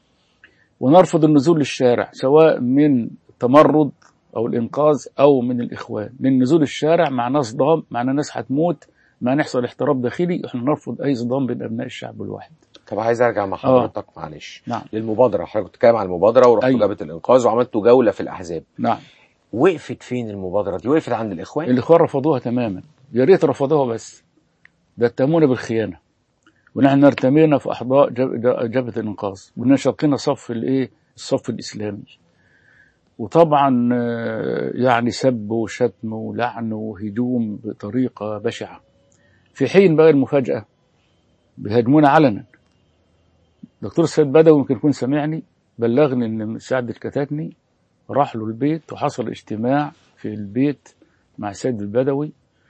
ونرفض النزول للشارع سواء من التمرد او الانقاذ او من الاخوان لان نزول الشارع معناه صدام معناه ناس هتموت معناه يحصل احتراب داخلي احنا نرفض اي صدام بين ابناء الشعب الواحد طب عايز ارجع مع حضرتك معلش نعم للمبادره حضرتك كنت بتتكلم عن المبادره ورحتوا أيوة. جبهه الانقاذ وعملتوا جوله في الاحزاب نعم وقفت فين المبادره دي وقفت عند الاخوان الاخوان رفضوها تماما يا ريت رفضوها بس ده اتهمونا بالخيانه ونحن ارتمينا في احضاء جب- جبهه الانقاذ وإننا شقينا صف الايه الصف الاسلامي وطبعا آه، يعني سب وشتم ولعن وهجوم بطريقه بشعه في حين بقى المفاجاه بيهاجمونا علنا دكتور سيد بدوي يمكن يكون سمعني بلغني ان سعد الكتاتني راح له البيت وحصل اجتماع في البيت مع سيد البدوي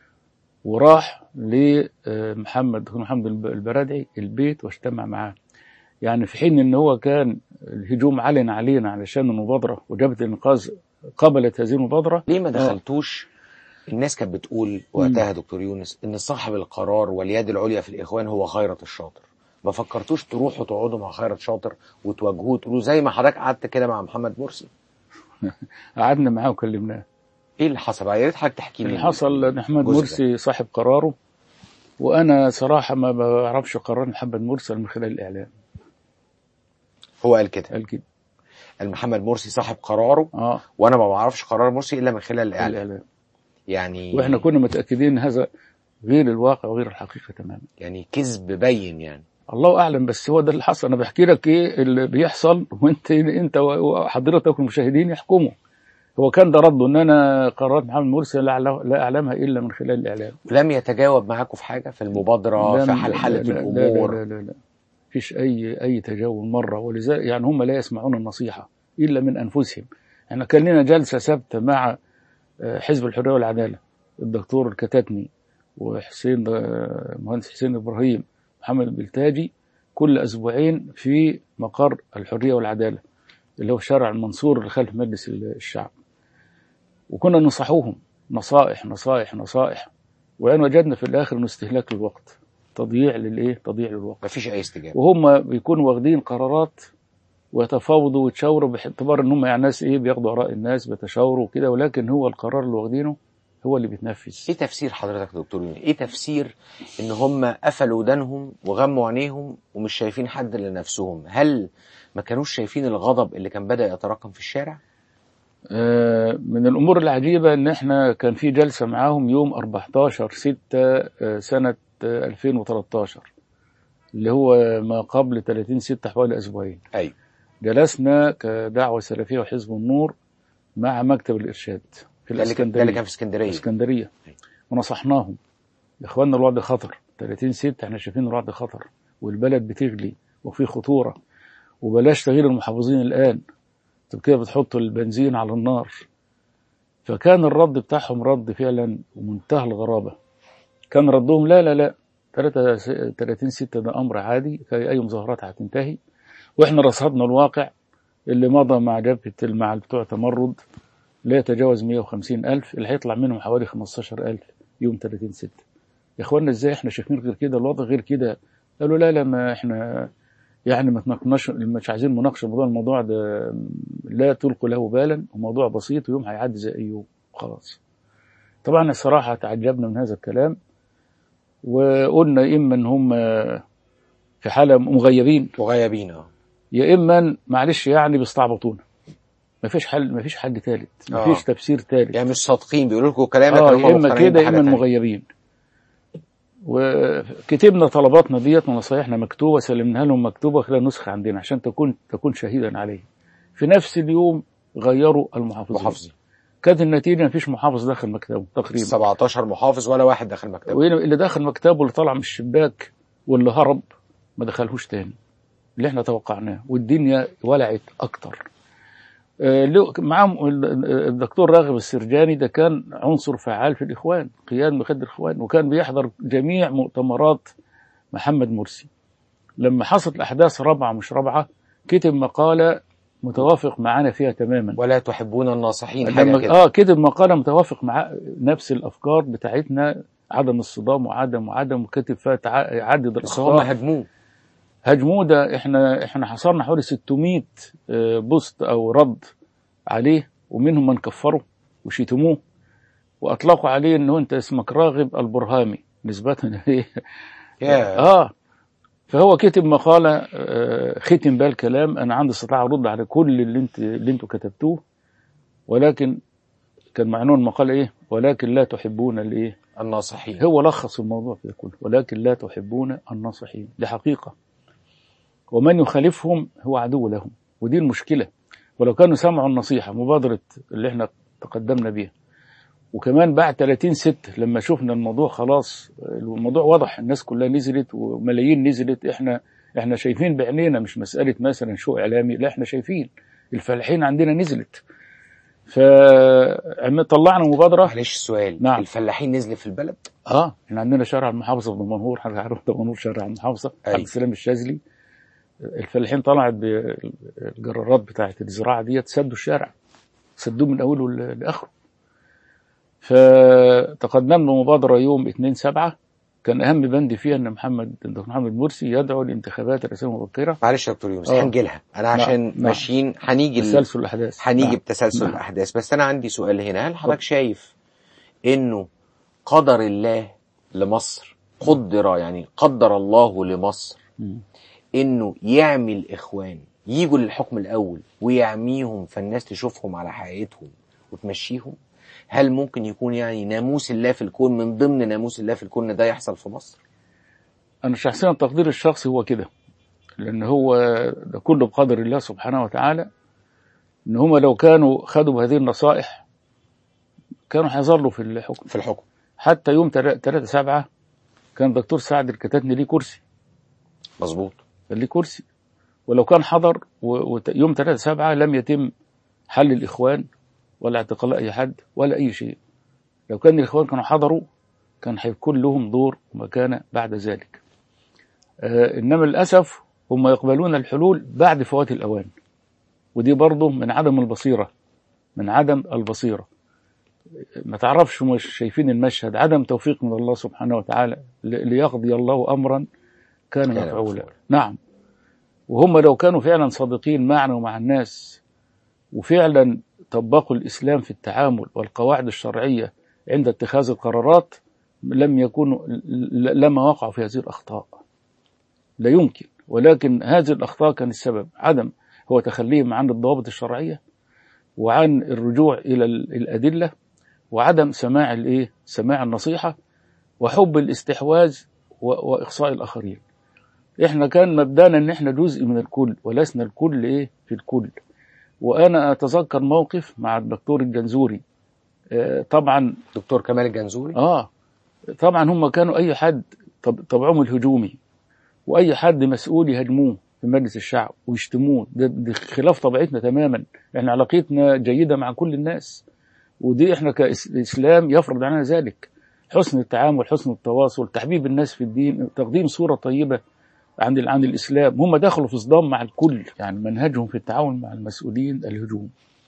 وراح لمحمد دكتور محمد الب- البرادعي البيت واجتمع معاه يعني في حين ان هو كان الهجوم علن علينا علشان المبادره وجبهه الانقاذ قبلت هذه المبادره ليه ما دخلتوش الناس كانت بتقول وقتها دكتور يونس ان صاحب القرار واليد العليا في الاخوان هو خيرت الشاطر ما فكرتوش تروحوا تقعدوا مع خيرت شاطر وتواجهوه تقولوا زي ما حضرتك قعدت كده مع محمد مرسي قعدنا معاه وكلمناه ايه اللي حصل بقى يا ريت حضرتك تحكي لي اللي حصل ان محمد الجزء ده. مرسي صاحب قراره وانا صراحه ما بعرفش قرار محمد مرسي من خلال الاعلام هو قال كده قال كده قال محمد مرسي صاحب قراره اه وانا ما بعرفش قرار مرسي الا من خلال الاعلام الاعلام يعني واحنا كنا متاكدين ان هذا غير الواقع وغير الحقيقه تماما يعني كذب بين يعني الله اعلم بس هو ده اللي حصل انا بحكي لك ايه اللي بيحصل وانت انت وحضرتك والمشاهدين يحكموا هو كان ده رده ان انا قرارات محمد مرسي لا أعلم- لا اعلمها الا من خلال الاعلام لم يتجاوب معاكم في حاجه في المبادره لا- في حلحله لا- لا- الامور لا لا لا لا فيش اي اي تجاوب مره ولذلك يعني هم لا يسمعون النصيحه الا من انفسهم احنا كان لنا جلسه ثابته مع آه، حزب الحريه والعداله الدكتور الكتاتني وحسين آه، مهندس حسين ابراهيم محمد البلتاجي كل اسبوعين في مقر الحريه والعداله اللي هو شارع المنصور اللي خلف مجلس الشعب وكنا ننصحوهم نصائح نصائح نصائح وان وجدنا في الاخر انه استهلاك للوقت تضييع للايه تضييع للوقت مفيش اي استجابه وهم بيكونوا واخدين قرارات ويتفاوضوا ويتشاوروا باعتبار ان هم يعني ناس ايه بياخدوا اراء الناس بيتشاوروا وكده ولكن هو القرار اللي واخدينه هو اللي بيتنفذ ايه تفسير حضرتك يا دكتور يونس ايه تفسير ان هم قفلوا ودانهم وغموا عينيهم ومش شايفين حد لنفسهم هل ما كانوش شايفين الغضب اللي كان بدأ يتراكم في الشارع آه، من الامور العجيبه ان احنا كان في جلسه معاهم يوم 14 6 آه، سنه آه، 2013 اللي هو ما قبل 30 6 حوالي اسبوعين ايوه جلسنا كدعوه سلفيه وحزب النور مع مكتب الارشاد في ده اللي كان- ده اللي الاسكندريه كان في اسكندريه اسكندريه أيوة. ونصحناهم يا اخوانا الوضع خطر 30 6 احنا شايفين الوضع خطر والبلد بتغلي وفي خطوره وبلاش تغيير المحافظين الان انتوا كده بتحطوا البنزين على النار فكان الرد بتاعهم رد فعلا ومنتهى الغرابه كان ردهم لا لا لا 30 6 ده امر عادي في اي مظاهرات هتنتهي واحنا رصدنا الواقع اللي مضى مع جبهه مع بتوع تمرد لا يتجاوز 150 ألف اللي هيطلع منهم حوالي 15 ألف يوم 30 6 يا اخوانا ازاي احنا شايفين غير كده الوضع غير كده قالوا لا لا ما احنا يعني ما تناقناش مش عايزين مناقشه موضوع الموضوع ده لا تلقوا له بالا وموضوع بسيط ويوم هيعدي زي اي يوم خلاص طبعا الصراحه تعجبنا من هذا الكلام وقلنا اما ان هم في حاله مغيبين وغيابين اه يا اما معلش يعني بيستعبطونا مفيش حل مفيش حل ثالث مفيش آه. تفسير ثالث يعني مش صادقين بيقولوا لكم كلام اه لكن هم يا اما مقتنعين كده يا بحاجة اما تانية. مغيبين وكتبنا طلباتنا ديت ونصايحنا مكتوبه سلمناها لهم مكتوبه خلال نسخه عندنا عشان تكون تكون شهيدا عليه في نفس اليوم غيروا المحافظين محافظين كانت النتيجه مفيش محافظ داخل مكتبه تقريبا 17 محافظ ولا واحد داخل مكتبه واللي دخل مكتبه واللي طلع من الشباك واللي هرب ما دخلهوش تاني اللي احنا توقعناه والدنيا ولعت اكتر آه، له- معاهم ال- الدكتور راغب السرجاني ده كان عنصر فعال في الاخوان قيادة مخد الاخوان وكان بيحضر جميع مؤتمرات محمد مرسي لما حصلت الاحداث رابعه مش رابعه كتب مقاله متوافق معانا فيها تماما ولا تحبون الناصحين حاجه لما كده اه كتب مقاله متوافق مع نفس الافكار بتاعتنا عدم الصدام وعدم وعدم وكتب فيها تع- يعدد بس هم الاخطاء هاجموه هجموه ده احنا احنا حصرنا حوالي 600 آه، بوست او رد عليه ومنهم من كفروا وشتموه واطلقوا عليه انه انت اسمك راغب البرهامي نسبة ليه يا اه فهو كتب مقالة آه، ختم بها الكلام انا عندي استطاعة ارد على كل اللي انت اللي انتوا كتبتوه ولكن كان معنون المقالة ايه ولكن لا تحبون الايه الناصحين هو لخص الموضوع كده كله ولكن لا تحبون الناصحين دي حقيقة ومن يخالفهم هو عدو لهم ودي المشكلة ولو كانوا سمعوا النصيحة مبادرة اللي احنا تقدمنا بيها وكمان بعد 30 ست لما شفنا الموضوع خلاص الموضوع واضح الناس كلها نزلت وملايين نزلت احنا احنا شايفين بعينينا مش مسألة مثلا شو اعلامي لا احنا شايفين الفلاحين عندنا نزلت فطلعنا مبادرة معلش السؤال نعم. الفلاحين نزلوا في البلد اه احنا عندنا شارع المحافظه في دمنهور حضرتك عارف دمنهور شارع المحافظه أيوة. عبد السلام الشاذلي الفلاحين طلعت بالجرارات بتاعه الزراعه ديت سدوا الشارع سدوه من اوله ل- لاخره فتقدمنا مبادره يوم 2 7 كان اهم بند فيها ان محمد الدكتور محمد مرسي يدعو لانتخابات رئاسيه مبكره معلش يا دكتور يونس آه. هنجي لها انا نعم، عشان نعم. ماشيين هنيجي ل- تسلسل الاحداث هنيجي نعم. بتسلسل نعم. الاحداث بس انا عندي سؤال هنا هل حضرتك شايف انه قدر الله لمصر قدر يعني قدر الله لمصر مم. انه يعمي الاخوان يجوا للحكم الاول ويعميهم فالناس تشوفهم على حقيقتهم وتمشيهم هل ممكن يكون يعني ناموس الله في الكون من ضمن ناموس الله في الكون إن ده يحصل في مصر انا شخصيا التقدير الشخصي هو كده لان هو ده كله بقدر الله سبحانه وتعالى ان هم لو كانوا خدوا بهذه النصائح كانوا هيظلوا في الحكم في الحكم حتى يوم 3 7 كان الدكتور سعد الكتاتني ليه كرسي مظبوط كان ليه كرسي ولو كان حضر ويوم 3 7 لم يتم حل الاخوان ولا اعتقال اي حد ولا اي شيء لو كان الاخوان كانوا حضروا كان هيكون لهم دور ومكانه بعد ذلك آه انما للاسف هم يقبلون الحلول بعد فوات الاوان ودي برضه من عدم البصيره من عدم البصيره ما تعرفش مش شايفين المشهد عدم توفيق من الله سبحانه وتعالى ل- ليقضي الله امرا كان كان مفعولا مفعولا. نعم وهم لو كانوا فعلا صادقين معنا ومع الناس وفعلا طبقوا الاسلام في التعامل والقواعد الشرعيه عند اتخاذ القرارات لم يكونوا ل- لما وقعوا في هذه الاخطاء لا يمكن ولكن هذه الاخطاء كان السبب عدم هو تخليهم عن الضوابط الشرعيه وعن الرجوع الى ال- الادله وعدم سماع الايه سماع النصيحه وحب الاستحواذ و- واقصاء الاخرين احنا كان مبدانا ان احنا جزء من الكل ولسنا الكل ايه في الكل وانا اتذكر موقف مع الدكتور الجنزوري آه، طبعا دكتور كمال الجنزوري اه طبعا هم كانوا اي حد طب طبعهم الهجومي واي حد مسؤول يهاجموه في مجلس الشعب ويشتموه ده, ده خلاف طبيعتنا تماما احنا علاقتنا جيده مع كل الناس ودي احنا كاسلام يفرض علينا ذلك حسن التعامل حسن التواصل تحبيب الناس في الدين تقديم صوره طيبه عن ال- عن الاسلام هم دخلوا في صدام مع الكل يعني منهجهم في التعامل مع المسؤولين الهجوم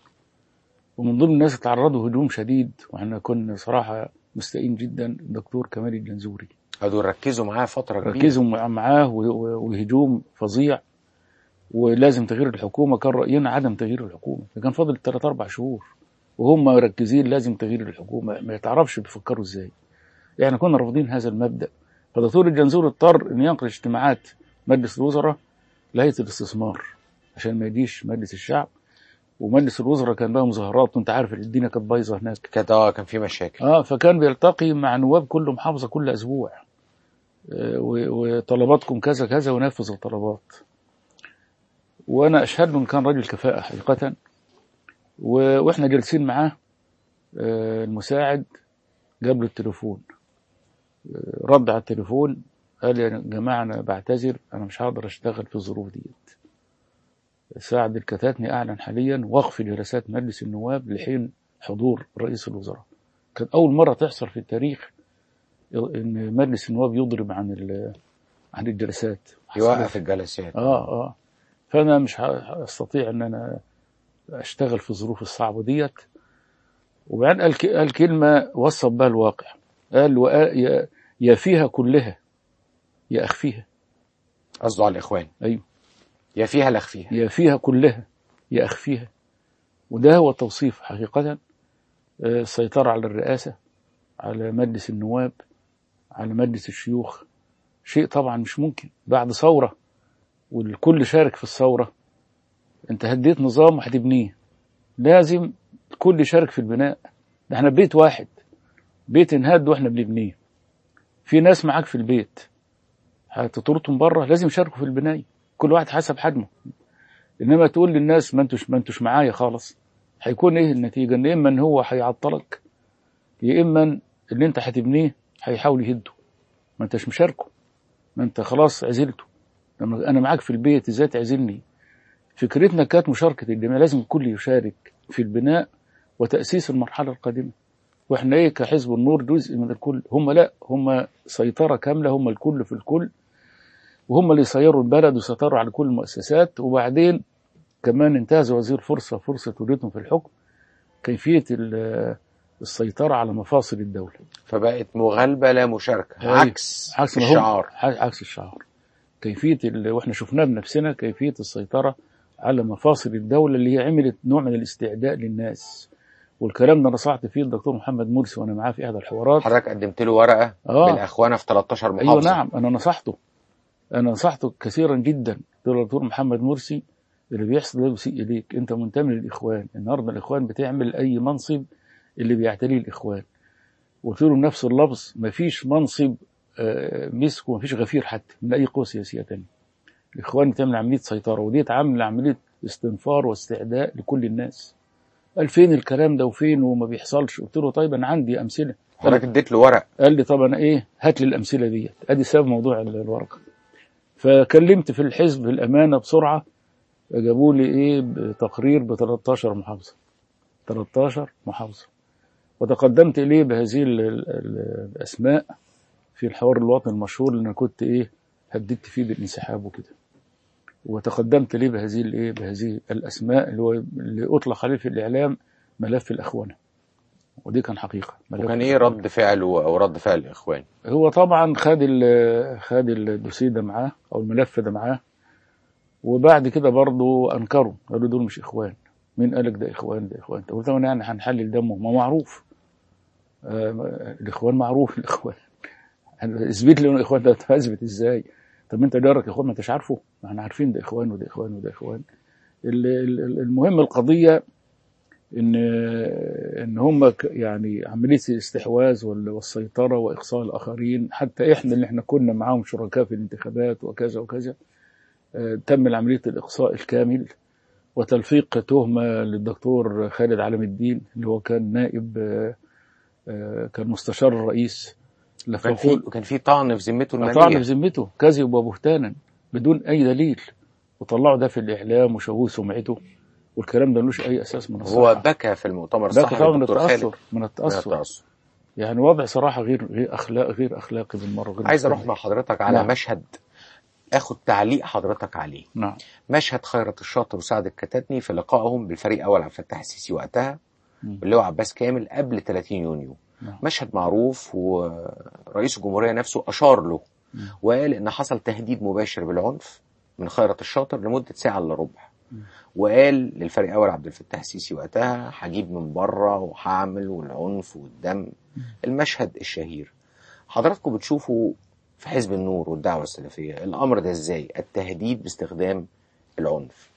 ومن ضمن الناس اللي تعرضوا هجوم شديد واحنا كنا صراحه مستائين جدا الدكتور كمال الجنزوري هدول ركزوا معاه فتره كبيره ركزوا مع- معاه و- و- وهجوم فظيع ولازم تغيير الحكومه كان راينا عدم تغيير الحكومه ده كان فاضل ثلاث اربع شهور وهم مركزين لازم تغيير الحكومه ما تعرفش بيفكروا ازاي احنا كنا رافضين هذا المبدا فدكتور الجنزوري اضطر ان ينقل اجتماعات مجلس الوزراء لهيئه الاستثمار عشان ما يجيش مجلس الشعب ومجلس الوزراء كان بقى مظاهرات وانت عارف الدنيا كانت بايظه هناك كانت اه كان في مشاكل اه فكان بيلتقي مع نواب كل محافظه كل اسبوع آه، و- وطلباتكم كذا كذا ونفذ الطلبات وانا اشهد له إن كان راجل كفاءه حقيقه و- واحنا جالسين معاه آه، المساعد جاب له التليفون آه، رد على التليفون قال يا جماعه انا بعتذر انا مش هقدر اشتغل في الظروف ديت سعد الكتاتني اعلن حاليا وقف جلسات مجلس النواب لحين حضور رئيس الوزراء كانت اول مره تحصل في التاريخ ان مجلس النواب يضرب عن ال- عن الجلسات يوقف الجلسات اه اه فانا مش ه- هستطيع ان انا اشتغل في الظروف الصعبه ديت وبعدين قال ك- قال كلمه وصف بها الواقع قال وآ- يا- يا فيها كلها يا اخفيها قصده على الاخوان ايوه يا فيها لا اخفيها يا فيها كلها يا اخفيها وده هو التوصيف حقيقه آه، السيطره على الرئاسه على مجلس النواب على مجلس الشيوخ شيء طبعا مش ممكن بعد ثوره والكل شارك في الثوره انت هديت نظام وهتبنيه لازم الكل يشارك في البناء ده احنا بيت واحد بيت انهد واحنا بنبنيه في ناس معاك في البيت هتطردهم بره لازم يشاركوا في البنايه كل واحد حسب حجمه انما تقول للناس ما انتوش ما انتوش معايا خالص هيكون ايه النتيجه ان اما ان هو هيعطلك يا اما اللي انت هتبنيه هيحاول يهده ما انتش مشاركه ما انت خلاص عزلته لما انا معاك في البيت ازاي تعزلني فكرتنا كانت مشاركه الجميع لازم الكل يشارك في البناء وتاسيس المرحله القادمه واحنا ايه كحزب النور جزء من الكل هم لا هم سيطره كامله هم الكل في الكل وهم اللي يسيروا البلد وسيطروا على كل المؤسسات وبعدين كمان انتهز وزير فرصة فرصة وجودهم في الحكم كيفية ال- السيطرة على مفاصل الدولة فبقت مغالبه لا مشاركه أيوة. عكس عكس ما هم- الشعار ع- عكس الشعار كيفية ال... واحنا شفناه بنفسنا كيفية السيطرة على مفاصل الدولة اللي هي عملت نوع من الاستعداء للناس والكلام ده نصحت فيه الدكتور محمد مرسي وانا معاه في احدى الحوارات حضرتك قدمت له ورقه اه بالاخوانه في 13 محافظه ايوه نعم انا نصحته انا نصحته كثيرا جدا قلت له دكتور محمد مرسي اللي بيحصل ده بيسيء اليك انت منتمي للاخوان النهارده الاخوان بتعمل اي منصب اللي بيعتليه الاخوان قلت له بنفس اللفظ مفيش منصب آه، مسك ومفيش غفير حتى من اي قوه سياسيه تانية الاخوان بتعمل عمليه سيطره ودي عامله عمليه استنفار واستعداء لكل الناس قال فين الكلام ده وفين وما بيحصلش قلت له طيب انا عندي امثله حضرتك اديت له ورق قال لي طب انا ايه هات لي الامثله ديت ادي سبب موضوع ال- الورقه فكلمت في الحزب الامانه بسرعه جابوا لي ايه بتقرير ب 13 محافظه 13 محافظه وتقدمت اليه بهذه ال- ال- ال- الاسماء في الحوار الوطني المشهور اللي انا كنت ايه هددت فيه بالانسحاب وكده وتقدمت ليه بهذه الايه بهذه الاسماء اللي هو اللي اطلق عليه في الاعلام ملف الاخوانه ودي كان حقيقه ملف وكان ايه رد فعله او رد فعل الاخوان هو طبعا خد ال خد الدوسيه ده معاه او الملف ده معاه وبعد كده برضه انكروا قالوا دول مش اخوان مين قالك ده اخوان ده اخوان طب طبعا يعني هنحلل دمه ما معروف آه الاخوان معروف الاخوان يعني اثبت لي انه اخوان ده اثبت ازاي طب انت جارك اخوان ما انتش عارفه ما احنا عارفين ده اخوان وده اخوان وده اخوان ال- ال- المهم القضيه ان ان هم ك- يعني عمليه الاستحواذ وال- والسيطره واقصاء الاخرين حتى احنا اللي احنا كنا معاهم شركاء في الانتخابات وكذا وكذا آه، تم عمليه الاقصاء الكامل وتلفيق تهمه للدكتور خالد علام الدين اللي هو كان نائب آه، آه، كان مستشار الرئيس كان في لفقول كان في طعن في ذمته طعن الماليه في ذمته كذب وبهتانا بدون اي دليل وطلعوا ده في الاعلام وشوهوا سمعته والكلام ده ملوش اي اساس من الصحه هو بكى في المؤتمر ده الصحفي طبعا من الدكتور خالد التاثر من من التاثر التأثر. يعني وضع صراحه غير غير اخلاق غير اخلاقي بالمره غير عايز اروح مستوعب. مع حضرتك على نعم. مشهد اخد تعليق حضرتك عليه نعم مشهد خيرت الشاطر وسعد الكتاتني في لقائهم بالفريق اول عبد الفتاح السيسي وقتها مم. اللي هو عباس كامل قبل 30 يونيو نعم. مشهد معروف ورئيس الجمهورية نفسه أشار له مم. وقال إن حصل تهديد مباشر بالعنف من خيرت الشاطر لمدة ساعة إلا ربع مم. وقال للفريق أول عبد الفتاح السيسي وقتها هجيب من بره وهعمل والعنف والدم المشهد الشهير حضراتكم بتشوفوا في حزب النور والدعوة السلفية الأمر ده إزاي التهديد باستخدام العنف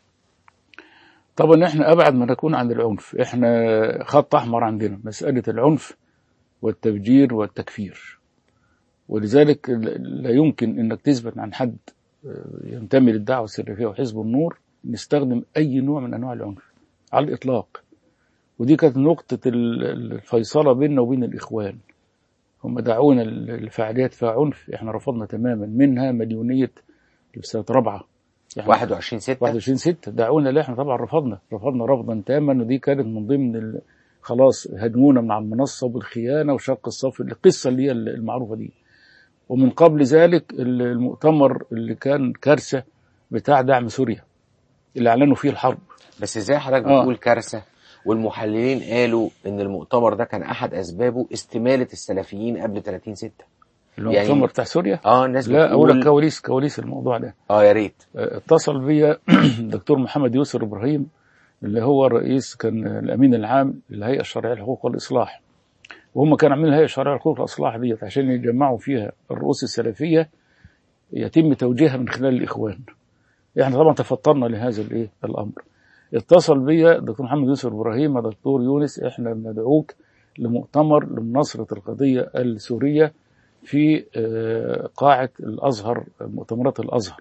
طبعا احنا ابعد ما نكون عن العنف احنا خط احمر عندنا مساله العنف والتفجير والتكفير ولذلك لا يمكن انك تثبت عن حد ينتمي للدعوه السلفيه وحزب النور نستخدم اي نوع من انواع العنف على الاطلاق ودي كانت نقطه الفيصله بيننا وبين الاخوان هم دعونا لفعاليات فيها عنف احنا رفضنا تماما منها مليونيه في سنه رابعه يعني 21 6 21 6 دعونا لا احنا طبعا رفضنا رفضنا رفضا تاما ودي كانت من ضمن ال... خلاص هدمونا من على المنصه بالخيانه وشق الصف القصه اللي هي المعروفه دي ومن قبل ذلك المؤتمر اللي كان كارثه بتاع دعم سوريا اللي اعلنوا فيه الحرب بس ازاي حضرتك آه. بتقول كارثه والمحللين قالوا ان المؤتمر ده كان احد اسبابه استماله السلفيين قبل 30 6 المؤتمر يعني- بتاع سوريا اه الناس لا اقول لك بتقول كواليس كواليس الموضوع ده اه يا ريت آه، اتصل بيا الدكتور محمد يوسف ابراهيم اللي هو الرئيس كان الامين العام للهيئه الشرعيه للحقوق والاصلاح وهم كانوا عاملين الهيئه الشرعيه للحقوق والاصلاح ديت عشان يجمعوا فيها الرؤوس السلفيه يتم توجيهها من خلال الاخوان احنا طبعا تفطرنا لهذا الايه الامر اتصل بيا الدكتور محمد يوسف ابراهيم يا دكتور يونس احنا بندعوك لمؤتمر لمناصره القضيه السوريه في آه، قاعه الازهر مؤتمرات الازهر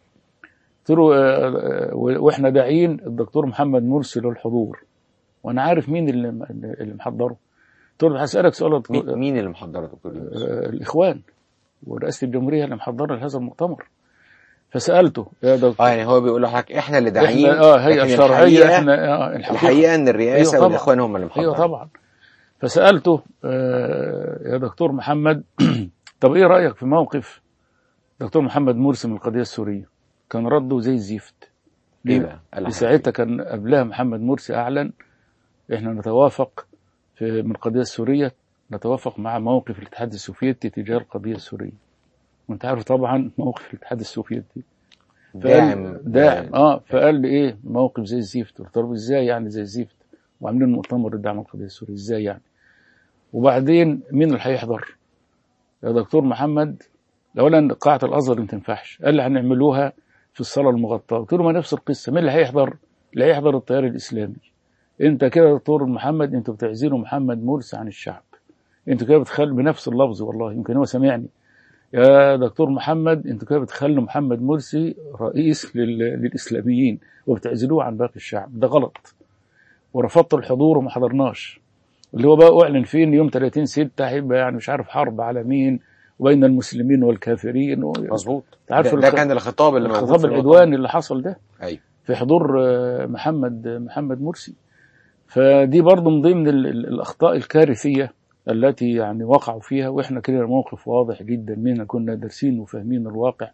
قلت له آه، آه، واحنا داعين الدكتور محمد مرسي للحضور وانا عارف مين اللي اللي محضره قلت له هسالك سؤال يا دكتور- مين مين اللي محضره يا دكتور يونس؟ آه، الاخوان ورئاسه الجمهوريه اللي محضره لهذا المؤتمر فسالته يا دكتور اه يعني هو بيقول لحضرتك احنا اللي داعيين احنا اه هيئه لكن شرعيه الحقيقة- احنا آه الحقيقة الحقيقه ان الرئاسه أيوة طبعا. والاخوان هم اللي محضرين ايوه طبعا فسالته آه يا دكتور محمد طب ايه رايك في موقف دكتور محمد مرسي من القضيه السوريه كان رده زي الزفت ليه بقى؟ قال لحضرتك ساعتها كان قبلها محمد مرسي اعلن احنا نتوافق في من القضيه السوريه نتوافق مع موقف الاتحاد السوفيتي تجاه القضيه السوريه وانت عارف طبعا موقف الاتحاد السوفيتي داعم داعم اه فقال لي ايه موقف زي الزفت قلت له ازاي يعني زي الزفت وعاملين مؤتمر لدعم القضيه السوريه ازاي يعني وبعدين مين اللي هيحضر يا دكتور محمد اولا قاعه الازهر ما تنفعش قال لي هنعملوها في الصاله المغطاه قلت له ما نفس القصه مين اللي هيحضر اللي هيحضر التيار الاسلامي انت كده يا دكتور محمد انتوا بتعزلوا محمد مرسي عن الشعب انتوا كده بتخلوا بنفس اللفظ والله يمكن هو سمعني يا دكتور محمد انتوا كده بتخلوا محمد مرسي رئيس لل... للاسلاميين وبتعزلوه عن باقي الشعب ده غلط ورفضت الحضور وما حضرناش اللي هو بقى اعلن فيه ان يوم 30 6 هيبقى يعني مش عارف حرب على مين وبين المسلمين والكافرين و... مظبوط عارف ده, ده الخ- كان الخطاب اللي موجود الخطاب في المؤتمر. العدواني اللي حصل ده ايوه في حضور آه، محمد محمد مرسي فدي برضه من ضمن ال- ال- الاخطاء الكارثيه التي يعني وقعوا فيها واحنا كده موقف واضح جدا منها كنا دارسين وفاهمين الواقع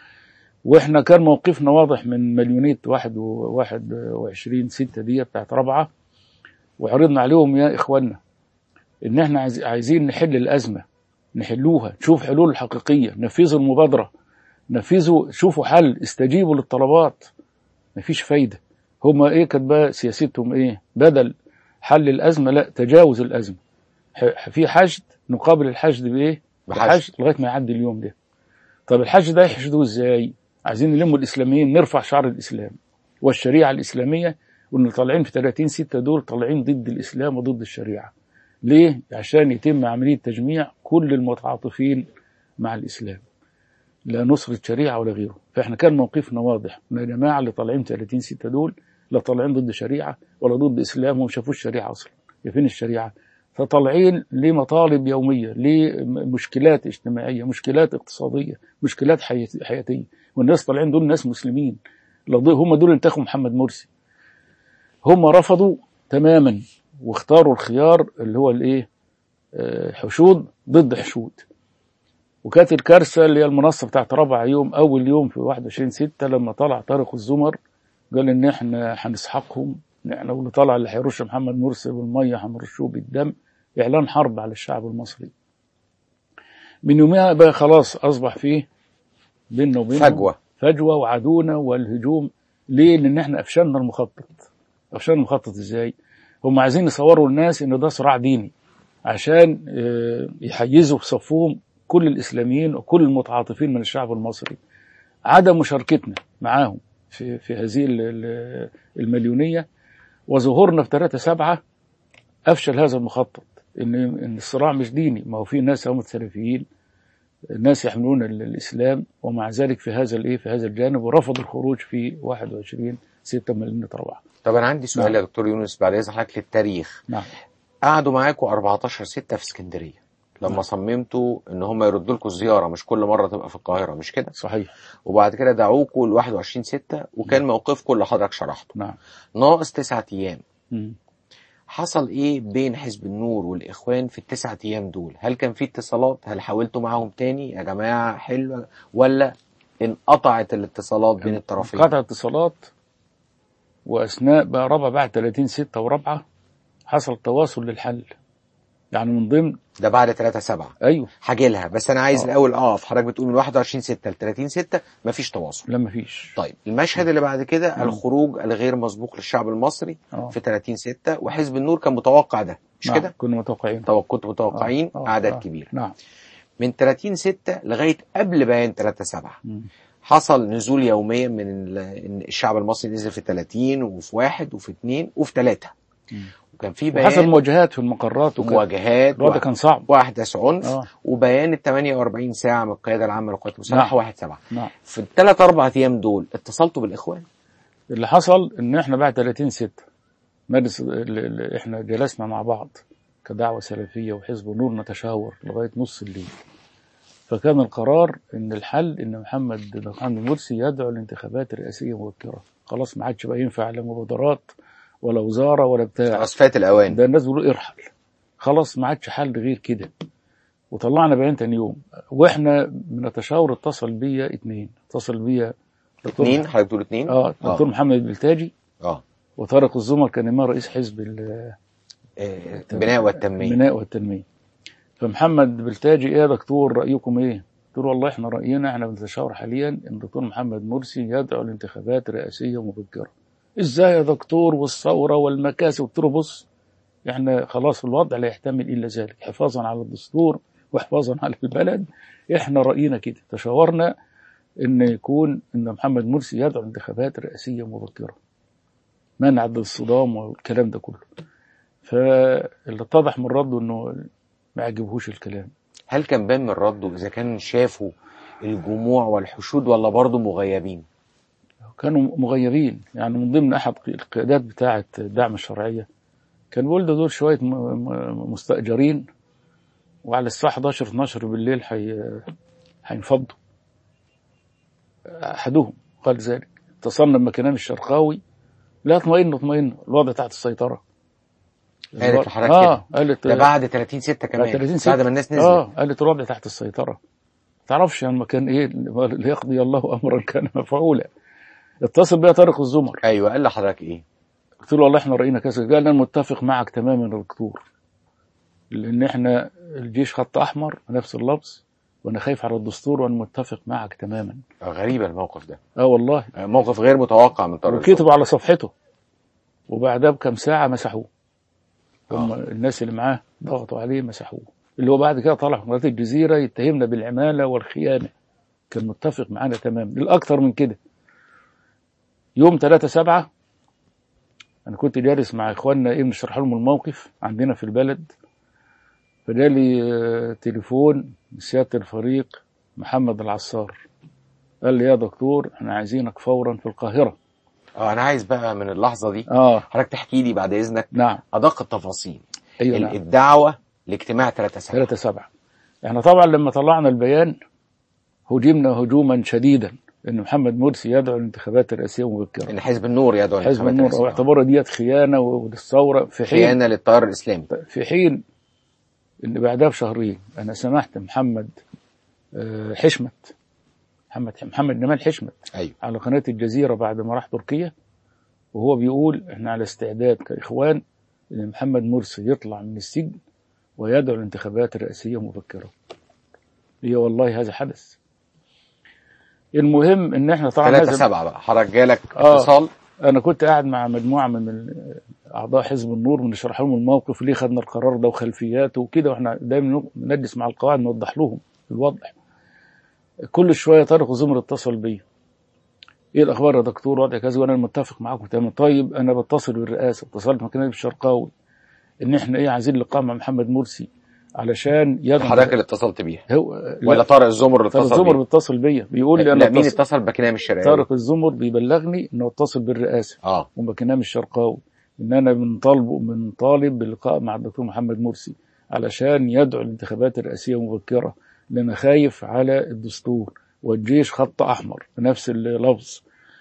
واحنا كان موقفنا واضح من مليونية واحد وواحد وعشرين ستة دي بتاعت رابعة وعرضنا عليهم يا إخوانا إن احنا عايز- عايزين نحل الأزمة نحلوها نشوف حلول حقيقية نفذوا المبادرة نفذوا شوفوا حل استجيبوا للطلبات مفيش فايدة هما ايه كانت بقى سياستهم ايه بدل حل الأزمة لا تجاوز الأزمة ح- في حشد نقابل الحشد بايه بحشد. بحشد لغاية ما يعدي اليوم ده طب الحشد ده يحشدوه ازاي عايزين نلموا الإسلاميين نرفع شعار الإسلام والشريعة الإسلامية وإن طالعين في 30 ستة دول طالعين ضد الإسلام وضد الشريعة ليه؟ عشان يتم عملية تجميع كل المتعاطفين مع الإسلام لا نصرة شريعة ولا غيره فإحنا كان موقفنا واضح إن يا جماعة اللي طالعين 30 ستة دول لا طالعين ضد شريعة ولا ضد إسلام وما شافوش الشريعة أصلا يا فين الشريعة فطالعين لمطالب يومية لمشكلات اجتماعية مشكلات اقتصادية مشكلات حيات- حياتية والناس طالعين دول ناس مسلمين لا ض- هم دول انتخبوا محمد مرسي هم رفضوا تماما واختاروا الخيار اللي هو الايه آه، حشود ضد حشود وكانت الكارثه اللي هي المنصه بتاعت رابع يوم اول يوم في 21 6 لما طلع طارق الزمر قال ان احنا هنسحقهم احنا واللي طلع اللي هيرش محمد مرسي بالميه هنرشوه بالدم اعلان حرب على الشعب المصري من يومها بقى خلاص اصبح فيه بيننا وبينهم فجوه فجوه وعدونا والهجوم ليه؟ لان احنا افشلنا المخطط افشلنا المخطط ازاي؟ هم عايزين يصوروا الناس ان ده صراع ديني عشان آه، يحيزوا في صفهم كل الاسلاميين وكل المتعاطفين من الشعب المصري عدم مشاركتنا معاهم في في هذه ال- ال- المليونيه وظهورنا في 3 7 افشل هذا المخطط ان ان الصراع مش ديني ما هو في ناس هم سلفيين الناس يحملون ال- الاسلام ومع ذلك في هذا الايه في هذا الجانب ورفض الخروج في 21 6 مدينه روعه طب انا عندي سؤال نعم. يا دكتور يونس بعد اذن حضرتك للتاريخ نعم قعدوا معاكم 14 6 في اسكندريه لما نعم. صممتوا ان هم يردوا لكم الزياره مش كل مره تبقى في القاهره مش كده صحيح وبعد كده دعوكوا ل 21 6 وكان موقفكم اللي حضرتك شرحته نعم ناقص تسعة ايام مم. حصل ايه بين حزب النور والاخوان في التسعة ايام دول هل كان في اتصالات هل حاولتوا معاهم تاني يا جماعه حلوه ولا انقطعت الاتصالات بين الطرفين قطع اتصالات واثناء بقى رابعه بعد 30 6 ورابعه حصل تواصل للحل يعني من ضمن ده بعد 3 7 ايوه هاجي لها بس انا عايز آه. الاول اقف حضرتك بتقول من 21 6 ل 30 6 مفيش تواصل لا مفيش طيب المشهد اللي بعد كده مم. الخروج الغير مسبوق للشعب المصري آه. في 30 6 وحزب النور كان متوقع ده مش نعم، كده كنا متوقعين طب كنتوا متوقعين آه، آه، اعداد آه. كبيره نعم من 30 6 لغايه قبل بيان 3 7 مم. حصل نزول يوميا من ال- إن الشعب المصري نزل في 30 وفي واحد وفي اثنين وفي ثلاثة مم. وكان في وحصل بيان مواجهات في المقرات وكان مواجهات الوضع كان صعب واحدث عنف اه وبيان ال 48 ساعة من القيادة العامة للقوات المسلحة نعم. واحد سبعة نعم في الثلاث أربع أيام دول اتصلتوا بالإخوان اللي حصل ان احنا بعد 30 6 مجلس ال- ال- احنا جلسنا مع بعض كدعوه سلفيه وحزب نور نتشاور لغايه نص الليل فكان القرار ان الحل ان محمد محمد مرسي يدعو الانتخابات الرئاسيه مبكره خلاص ما عادش بقى ينفع لا مبادرات ولا وزاره ولا بتاع خلاص فات الأوان ده الناس بيقولوا ارحل خلاص ما عادش حل غير كده وطلعنا بيان تاني يوم واحنا بنتشاور اتصل بيا اتنين اتصل بيا دكتور اثنين حضرتك بتقول اثنين اه دكتور محمد بلتاجي اه وطارق الزمر كان امام رئيس حزب ال- آه، البناء والتنمية البناء والتنميه فمحمد بلتاجي ايه يا دكتور رايكم ايه؟ قلت له والله احنا راينا احنا بنتشاور حاليا ان الدكتور محمد مرسي يدعو لانتخابات رئاسيه مبكره. ازاي يا دكتور والثوره والمكاسب؟ قلت له بص احنا خلاص الوضع لا يحتمل الا ذلك حفاظا على الدستور وحفاظا على البلد احنا راينا كده تشاورنا ان يكون ان محمد مرسي يدعو لانتخابات رئاسيه مبكره. منع الصدام والكلام ده كله. فاللي اتضح من رده انه ما عجبهوش الكلام هل كان بان من رده إذا كان شافوا الجموع والحشود ولا برضه مغيبين كانوا مغيبين يعني من ضمن احد القيادات بتاعه الدعم الشرعيه كان بيقول ده دول شويه م- م- مستاجرين وعلى الساعه 11 12 بالليل حي... هينفضوا احدهم قال ذلك اتصلنا بمكنان الشرقاوي لا اطمئن اطمئن الوضع تحت السيطره قالت لحضرتك اه قالت ده بعد 30 6 كمان بعد 30 ستة. بعد ما الناس نزلت اه قالت الوضع تحت السيطره تعرفش لما كان ايه ليقضي الله امرا كان مفعولا اتصل بيا طارق الزمر ايوه قال لحضرتك ايه قلت له والله احنا راينا كذا قال انا متفق معك تماما يا دكتور لان احنا الجيش خط احمر نفس اللفظ وانا خايف على الدستور وانا متفق معك تماما آه، غريب الموقف ده اه والله آه، موقف غير متوقع من طارق وكتبوا على صفحته وبعدها بكم ساعه مسحوه هم آه. الناس اللي معاه ضغطوا عليه مسحوه اللي هو بعد كده طلع في قناه الجزيره يتهمنا بالعماله والخيانه كان متفق معانا تماما الاكثر من كده يوم 3 7 انا كنت جالس مع اخواننا ايه بنشرح لهم الموقف عندنا في البلد فجالي آه، تليفون من سياده الفريق محمد العصار قال لي يا دكتور احنا عايزينك فورا في القاهره اه انا عايز بقى من اللحظه دي اه حضرتك تحكي لي بعد اذنك نعم ادق التفاصيل ايوه ال- نعم الدعوه لاجتماع 3 7 3 7 احنا طبعا لما طلعنا البيان هجمنا هجوما شديدا ان محمد مرسي يدعو الانتخابات الرئاسيه مبكره ان حزب النور يدعو حزب للانتخابات النور الرئاسية. واعتبرها ديت خيانه وللثوره في حين خيانه للتيار الاسلامي في حين ان بعدها بشهرين انا سمحت محمد آه، حشمت محمد محمد جمال حشمت ايوه على قناه الجزيره بعد ما راح تركيا وهو بيقول احنا على استعداد كاخوان ان محمد مرسي يطلع من السجن ويدعو الانتخابات الرئاسيه مبكره. هي والله هذا حدث. المهم ان احنا طبعا 3 لازم 7 بقى حضرتك جالك آه. اتصال انا كنت قاعد مع مجموعه من ال- اعضاء حزب النور بنشرح لهم الموقف ليه خدنا القرار ده وخلفياته وكده واحنا دايما بنجلس مع القواعد نوضح لهم الوضع كل شويه طارق زمر اتصل بيا ايه الاخبار يا دكتور وضع كذا وانا متفق معاكم تمام طيب انا بتصل بالرئاسه اتصلت مع كنائب الشرقاوي ان احنا ايه عايزين لقاء مع محمد مرسي علشان يدعو حضرتك اللي اتصلت بيها هو ولا طارق الزمر اللي طارق اتصل الزمر بيها بيتصل بيا بيقول لي لا انا مين اتصل اتصل بكنام الشرقاوي طارق الزمر بيبلغني انه اتصل بالرئاسه اه ومكنام الشرقاوي ان انا من طالب من طالب باللقاء مع الدكتور محمد مرسي علشان يدعو الانتخابات الرئاسيه مبكره لان خايف على الدستور والجيش خط احمر بنفس اللفظ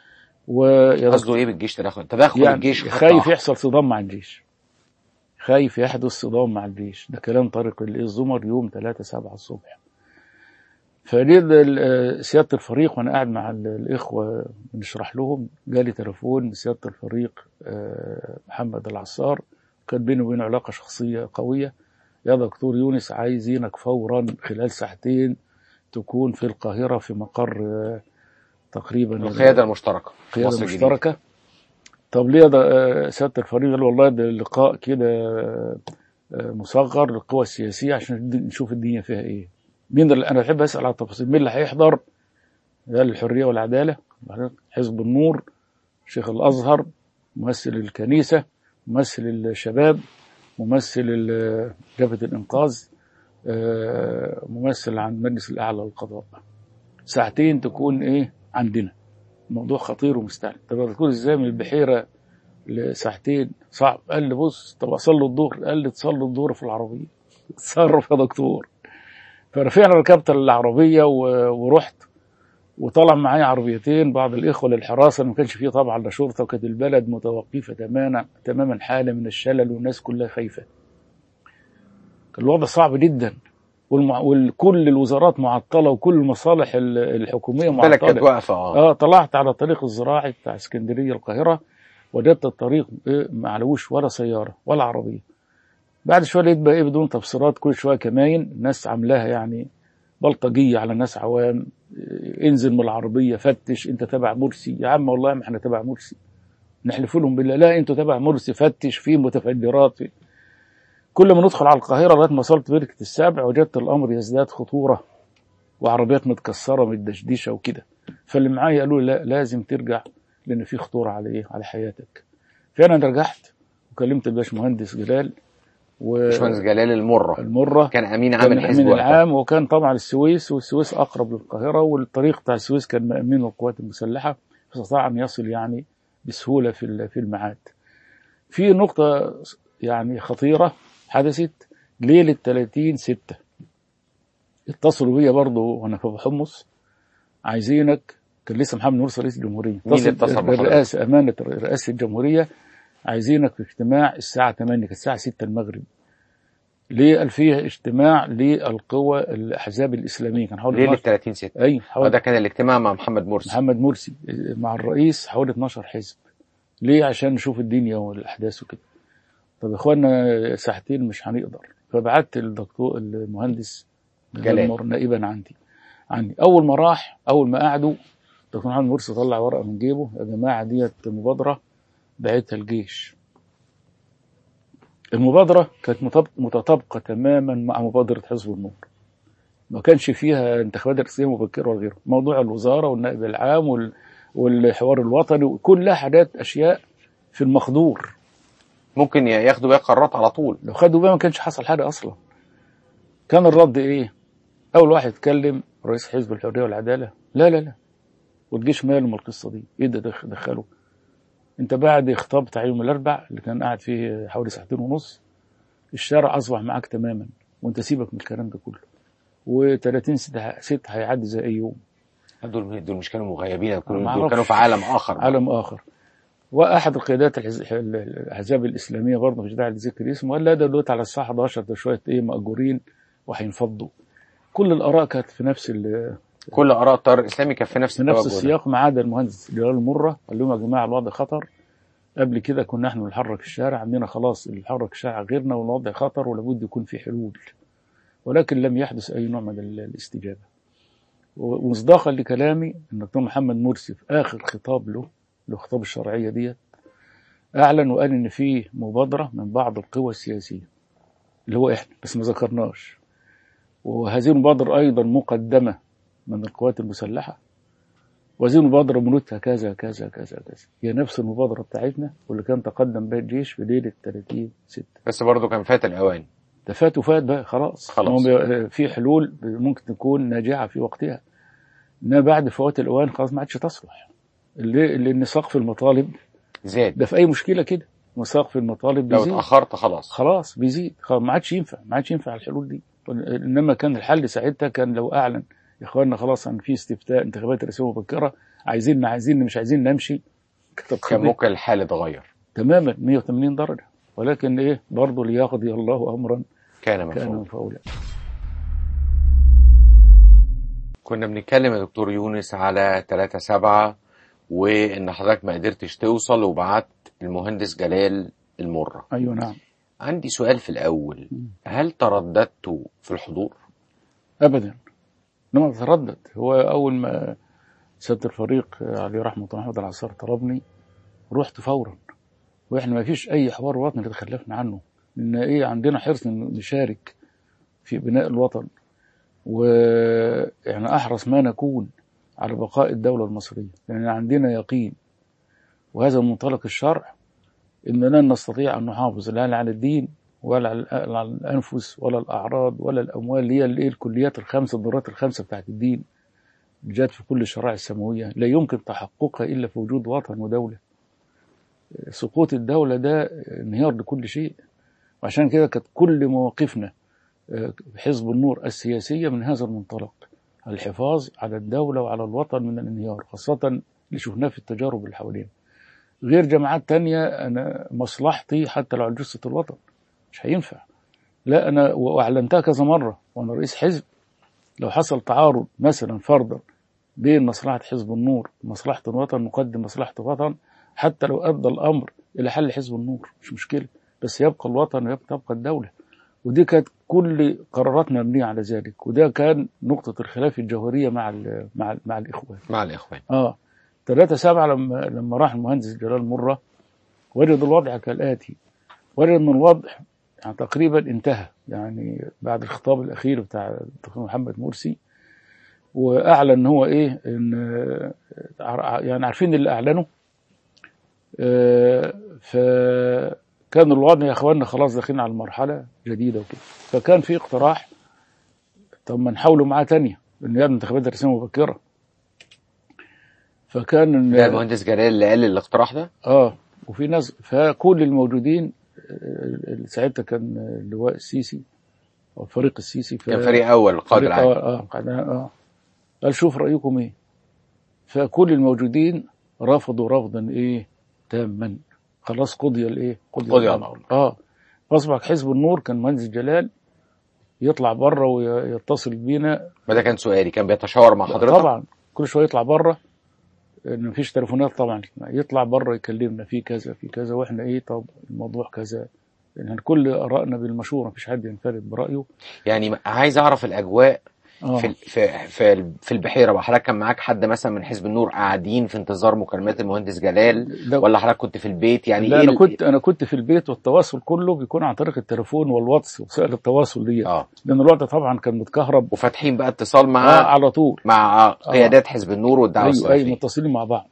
و قصده ايه بالجيش تدخل تدخل يعني الجيش خط خايف أحمر. يحصل صدام مع الجيش خايف يحدث صدام مع الجيش ده كلام طارق الزمر يوم 3 7 الصبح فليه ده ال- سيادة الفريق وانا قاعد مع ال- الاخوة بنشرح لهم جالي تليفون سيادة الفريق آه، محمد العصار كان بيني وبينه علاقة شخصية قوية يا دكتور يونس عايزينك فورا خلال ساعتين تكون في القاهرة في مقر آه، تقريبا القياده المشتركه في قيادة مصر الجديدة. مشتركة طب ليه ده آه، سيادة الفريق قال والله ده لقاء كده آه، آه، مصغر للقوى السياسية عشان الد- نشوف الدنيا فيها ايه مين اللي انا بحب اسال على التفاصيل مين اللي هيحضر ده الحرية والعدالة حزب النور شيخ الازهر ممثل الكنيسة ممثل الشباب ممثل ال- جبهة الانقاذ آه، ممثل عن المجلس الاعلى للقضاء ساعتين تكون ايه عندنا موضوع خطير ومستعجل طب هتكون ازاي من البحيره لساعتين صعب قال لي بص طب اصلي الظهر قال لي تصلي الظهر في العربيه اتصرف يا دكتور فرفعنا ركبت العربيه و- ورحت وطلع معايا عربيتين بعض الاخوه للحراسه ما كانش فيه طبعا لا شرطه وكانت البلد متوقفه تماما تماما حاله من الشلل والناس كلها خايفه كان الوضع صعب جدا والمع... وكل الوزارات معطله وكل المصالح ال- الحكوميه بالك كانت معطله واقفه اه اه طلعت على الطريق الزراعي بتاع اسكندريه القاهره وجدت الطريق إيه ما عليهوش ولا سياره ولا عربيه بعد شويه لقيت بقى ايه بدون تبصيرات كل شويه كماين ناس عاملاها يعني بلطجيه على ناس عوام إيه انزل من العربيه فتش انت تبع مرسي يا عم والله ما احنا تبع مرسي نحلف لهم بالله لا انتوا تبع مرسي فتش في متفجرات في كل ما ندخل على القاهره لغايه ما وصلت بركه السبع وجدت الامر يزداد خطوره وعربيات متكسره متدشدشه وكده فاللي معايا قالوا لي لا لازم ترجع لان في خطوره على ايه على حياتك فانا رجعت وكلمت الباشمهندس جلال باشمهندس جلال المره والمره كان امين عام كان الحزب الامين وقتها العام وكان طبعا السويس والسويس اقرب للقاهره والطريق بتاع السويس كان مأمين للقوات المسلحه فاستطاع ان يصل يعني بسهوله في ال- في الميعاد. في نقطه يعني خطيره حدثت ليله 30 6 اتصلوا بيا برضه وانا في أبو حمص عايزينك كان لسه محمد مرسي رئيس الجمهوريه مين اللي اتصل بحضرتك؟ بالرئاسه امانه رئاسه الجمهوريه عايزينك في اجتماع الساعه 8 كانت الساعه 6 المغرب ليه قال فيها اجتماع للقوى الاحزاب الاسلاميه كان حوالي ليله 12 30 6 اي آه، حوالي ده كان الاجتماع مع محمد مرسي محمد مرسي مع الرئيس حوالي 12 حزب ليه عشان نشوف الدنيا والاحداث وكده طب يا اخوانا ساعتين مش هنقدر فبعت الدكتور المهندس جلال. جلال نائبا عندي عندي اول ما راح اول ما قعدوا دكتور محمد مرسي طلع ورقه من جيبه يا جماعه ديت مبادره بعتها الجيش المبادره كانت مطابق- متطابقه تماما مع مبادره حزب النور ما كانش فيها انتخابات رئاسيه مبكره ولا غيره موضوع الوزاره والنائب العام وال... والحوار الوطني وكلها حاجات اشياء في المقدور ممكن ياخدوا بيها قرارات على طول لو خدوا بالهم ما كانش حصل حاجه اصلا كان الرد ايه اول واحد اتكلم رئيس حزب الحريه والعداله لا لا لا والجيش ماله من القصه دي ايه ده دخ- دخله انت بعد خطاب بتاع يوم الاربع اللي كان قاعد فيه حوالي ساعتين ونص الشارع اصبح معاك تماما وانت سيبك من الكلام ده كله و30 ستة ست هيعدي زي اي يوم دول دول مش كانوا مغيبين دول ما دول أعرفش. كانوا في عالم اخر عالم اخر واحد القيادات الحز- الاحزاب الاسلاميه برضه مش داعي لذكر اسمه قال لا ده دلوقتي على الساعه 11 ده شويه ايه ماجورين وهينفضوا كل الاراء كانت في نفس ال- كل اراء التيار الاسلامي كان في نفس في نفس التوجه ده. السياق ما عدا المهندس جلال مرة قال لهم يا جماعه الوضع خطر قبل كده كنا احنا بنحرك الشارع عندنا خلاص اللي بيحرك الشارع غيرنا والوضع خطر ولابد يكون في حلول ولكن لم يحدث اي نوع من ال- الاستجابه ومصداقا لكلامي ان الدكتور محمد مرسي في اخر خطاب له الخطاب الشرعيه ديت اعلن وقال ان في مبادره من بعض القوى السياسيه اللي هو احنا بس ما ذكرناش وهذه المبادره ايضا مقدمه من القوات المسلحه وهذه المبادره بنودها كذا كذا كذا كذا هي نفس المبادره بتاعتنا واللي كان تقدم بها الجيش في ليله 30 6 بس برضه كان فات الاوان ده فات وفات بقى خلاص خلاص. هو بي- في حلول ممكن تكون ناجعه في وقتها انما بعد فوات الاوان خلاص ما عادش تصلح اللي- لان سقف المطالب زاد ده في اي مشكله كده وسقف المطالب لو بيزيد اتاخرت خلاص خلاص بيزيد خلاص ما عادش ينفع ما عادش ينفع الحلول دي انما كان الحل ساعتها كان لو اعلن يا اخوانا خلاص ان في استفتاء انتخابات رئاسيه مبكره عايزين عايزين مش عايزين نمشي كتب كان ممكن الحال يتغير تماما 180 درجه ولكن ايه برضه ليقضي الله امرا كان كان مفعول مفعولا كنا بنتكلم يا دكتور يونس على 3 7 وان حضرتك ما قدرتش توصل وبعت المهندس جلال المره ايوه نعم عندي سؤال في الاول هل ترددت في الحضور ابدا لما تردد هو اول ما سياده الفريق عليه رحمه الله محمد العصار طلبني رحت فورا واحنا ما فيش اي حوار وطني تخلفنا عنه لان ايه عندنا حرص إن نشارك في بناء الوطن ويعني احرص ما نكون على بقاء الدوله المصريه لان عندنا يقين وهذا من منطلق الشرع ان لن نستطيع ان نحافظ لا على الدين ولا على على الانفس ولا الاعراض ولا الاموال اللي هي الايه الكليات الخمسه الضرورات الخمسه بتاعت الدين اللي جات في كل الشرائع السماويه لا يمكن تحققها الا في وجود وطن ودوله سقوط الدوله ده انهيار لكل شيء وعشان كده كانت كل مواقفنا آه، حزب النور السياسيه من هذا المنطلق الحفاظ على الدوله وعلى الوطن من الانهيار خاصه اللي شفناه في التجارب اللي حوالينا غير جماعات تانية أنا مصلحتي حتى لو على جثة الوطن مش هينفع لا أنا وأعلنتها كذا مرة وأنا رئيس حزب لو حصل تعارض مثلا فرضا بين مصلحة حزب النور ومصلحة الوطن نقدم مصلحة الوطن حتى لو أدى الأمر إلى حل حزب النور مش مشكلة بس يبقى الوطن ويبقى تبقى الدولة ودي كانت كل قراراتنا مبنية على ذلك وده كان نقطة الخلاف الجوهرية مع ال مع ال مع الإخوان مع الاخوان اه 3 7 لما لما راح المهندس جلال مرة وجد الوضع كالآتي وجد ان الوضع يعني تقريبا انتهى يعني بعد الخطاب الأخير بتاع الدكتور محمد مرسي وأعلن ان هو إيه إن آه، يعني عارفين اللي أعلنه آه، فكان الوضع يا إخواننا خلاص داخلين على مرحلة جديدة وكده فكان في اقتراح طب ما نحاوله معاه تانية إنه يعمل انتخابات رئاسية مبكرة فكان ده المهندس جلال اللي قال الاقتراح ده اه وفي ناس فكل الموجودين آه، ساعتها كان اللواء السيسي او الفريق السيسي ف- كان فريق اول القائد فريق- العام اه اه قاعد- اه قال شوف رايكم ايه فكل الموجودين رفضوا رفضا ايه تاما خلاص قضي الايه قضي الأمر. اه فاصبح حزب النور كان مهندس جلال يطلع بره ويتصل بينا ما ده كان سؤالي كان بيتشاور مع حضرتك طبعا كل شويه يطلع بره ان مفيش تليفونات طبعا يطلع بره يكلمنا في كذا في كذا واحنا ايه طب الموضوع كذا يعني كل ارائنا بالمشوره مفيش حد ينفرد برايه يعني عايز اعرف الاجواء اه في ال- في في في البحيره بقى حضرتك كان معاك حد مثلا من حزب النور قاعدين في انتظار مكالمات المهندس جلال ده ولا حضرتك كنت في البيت يعني لا ايه انا ال- كنت انا كنت في البيت والتواصل كله بيكون عن طريق التليفون والواتس وسائل التواصل دي اه لان الوقت طبعا كان متكهرب وفاتحين بقى اتصال آه مع على طول مع قيادات حزب النور والدعوه ايوه ايوه السلفيه متصلين مع بعض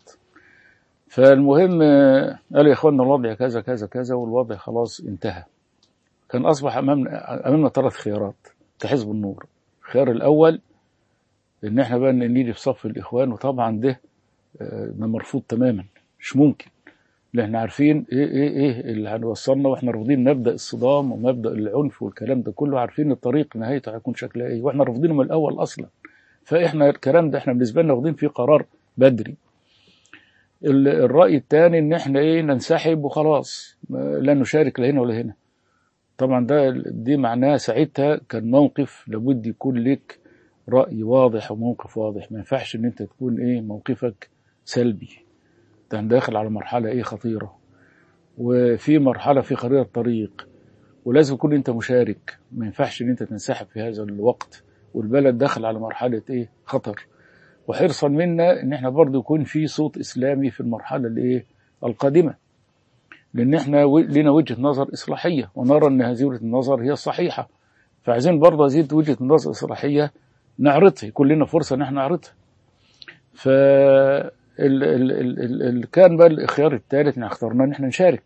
فالمهم آه، قالوا يا اخوانا الوضع كذا كذا كذا والوضع خلاص انتهى كان اصبح امامنا امامنا ثلاث خيارات كحزب النور الخيار الاول ان احنا بقى نيجي في صف الاخوان وطبعا ده آه، ده مرفوض تماما مش ممكن لان احنا عارفين ايه ايه ايه اللي هنوصلنا واحنا رافضين مبدا الصدام ومبدا العنف والكلام ده كله عارفين الطريق نهايته هيكون شكلها ايه واحنا رافضينه من الاول اصلا فاحنا الكلام ده احنا بالنسبه لنا واخدين فيه قرار بدري ال- الراي الثاني ان احنا ايه ننسحب وخلاص ما- لا نشارك لا هنا ولا هنا طبعا ده دي معناه ساعتها كان موقف لابد يكون لك راي واضح وموقف واضح ما ينفعش ان انت تكون ايه موقفك سلبي ده داخل على مرحله ايه خطيره وفي مرحله في خريطه طريق ولازم تكون انت مشارك ما ينفعش ان انت تنسحب في هذا الوقت والبلد داخل على مرحله ايه خطر وحرصا منا ان احنا برضه يكون في صوت اسلامي في المرحله الايه القادمه لان احنا و- لنا وجهه نظر اصلاحيه ونرى ان هذه وجهه النظر هي الصحيحه فعايزين برضه هذه وجهه النظر الاصلاحيه نعرضها يكون لنا فرصه ان احنا نعرضها ف ال ال ال ال ال كان بقى الخيار الثالث ان اخترنا ان احنا نشارك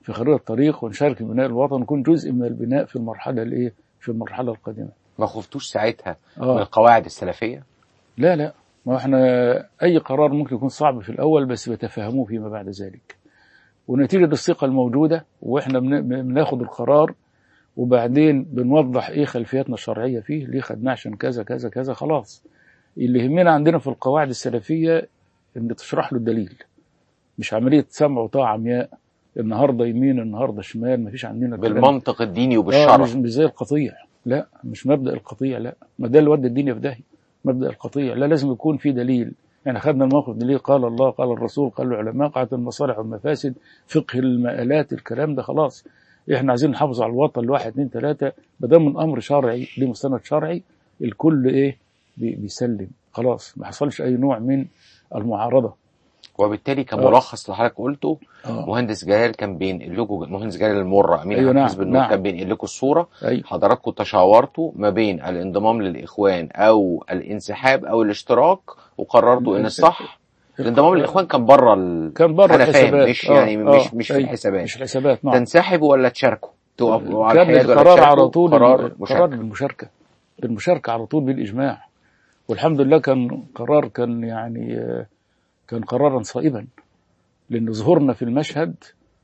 في خريطة الطريق ونشارك في بناء الوطن ونكون جزء من البناء في المرحلة الايه في المرحلة القادمة ما خفتوش ساعتها من اه القواعد السلفية لا لا ما احنا اي قرار ممكن يكون صعب في الاول بس بيتفهموه فيما بعد ذلك ونتيجة الثقة الموجودة واحنا بن- بناخد القرار وبعدين بنوضح ايه خلفياتنا الشرعية فيه ليه خدناه عشان كذا كذا كذا خلاص اللي يهمنا عندنا في القواعد السلفية ان تشرح له الدليل مش عملية سمع وطاعة عمياء النهاردة يمين النهاردة شمال مفيش عندنا الكلام ده. بالمنطق الديني آه وبالشرع مش مش زي القطيع لا مش مبدأ القطيع لا ما ده اللي ودى الدنيا في داهية مبدأ القطيع لا لازم يكون في دليل يعني خدنا الموقف دليل قال الله قال الرسول قال العلماء قاعدة المصالح والمفاسد فقه المآلات الكلام ده خلاص احنا عايزين نحافظ على الوطن لواحد اتنين تلاتة ما دام من امر شرعي ليه مستند شرعي الكل ايه بي- بيسلم خلاص ما حصلش اي نوع من المعارضة وبالتالي كملخص اللي حضرتك قلته اه مهندس جلال كان بينقل لكم مهندس جلال المرة امين أيوة عام نعم، حزب النور نعم. كان بينقل لكم الصورة ايوه حضراتكم تشاورتوا ما بين الانضمام للاخوان او الانسحاب او الاشتراك وقررتوا ان الصح الانضمام للاخوان كان بره ال... كان بره انا فاهم الحسابات مش آه، يعني مش آه، مش في أيوة، الحسابات مش الحسابات نعم تنسحبوا ولا تشاركوا تقفوا على كان الحياد ولا القرار تشاركوا؟ على طول قرار قرار مشاركة بالمشاركة بالمشاركة على طول بالإجماع والحمد لله كان قرار كان يعني آه، كان قرارا صائبا لأن ظهورنا في المشهد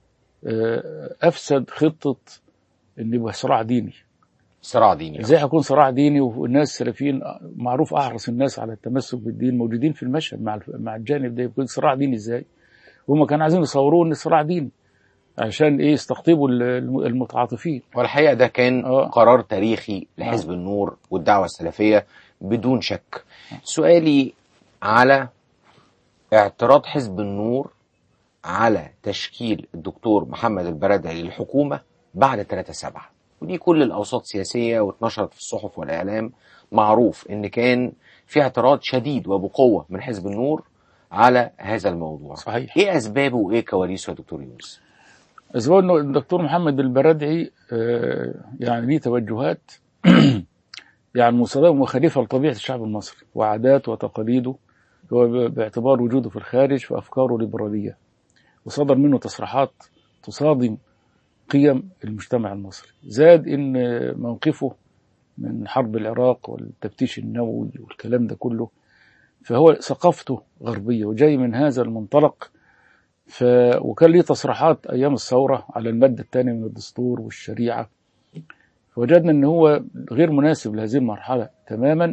آه، أفسد خطة إن يبقى صراع ديني صراع ديني ازاي هيكون صراع ديني والناس السلفيين معروف أحرص الناس على التمسك بالدين موجودين في المشهد مع الف- مع الجانب ده يكون صراع ديني ازاي وهم كانوا عايزين يصوروه ان صراع ديني عشان ايه يستقطبوا ال- الم- المتعاطفين والحقيقة ده كان آه. قرار تاريخي لحزب النور والدعوة السلفية بدون شك سؤالي على اعتراض حزب النور على تشكيل الدكتور محمد البرادعي للحكومة بعد 3 7 ودي كل الأوساط السياسية واتنشرت في الصحف والإعلام معروف إن كان في اعتراض شديد وبقوة من حزب النور على هذا الموضوع صحيح إيه أسبابه وإيه كواليسه يا دكتور يونس؟ أسباب انه الدكتور محمد البرادعي آه، يعني ليه توجهات يعني مصادمة مخالفة لطبيعة الشعب المصري وعاداته وتقاليده هو ب- باعتبار وجوده في الخارج فأفكاره ليبرالية وصدر منه تصريحات تصادم قيم المجتمع المصري زاد إن موقفه من حرب العراق والتفتيش النووي والكلام ده كله فهو ثقافته غربية وجاي من هذا المنطلق ف... وكان ليه تصريحات أيام الثورة على المادة الثانية من الدستور والشريعة فوجدنا أن هو غير مناسب لهذه المرحلة تماما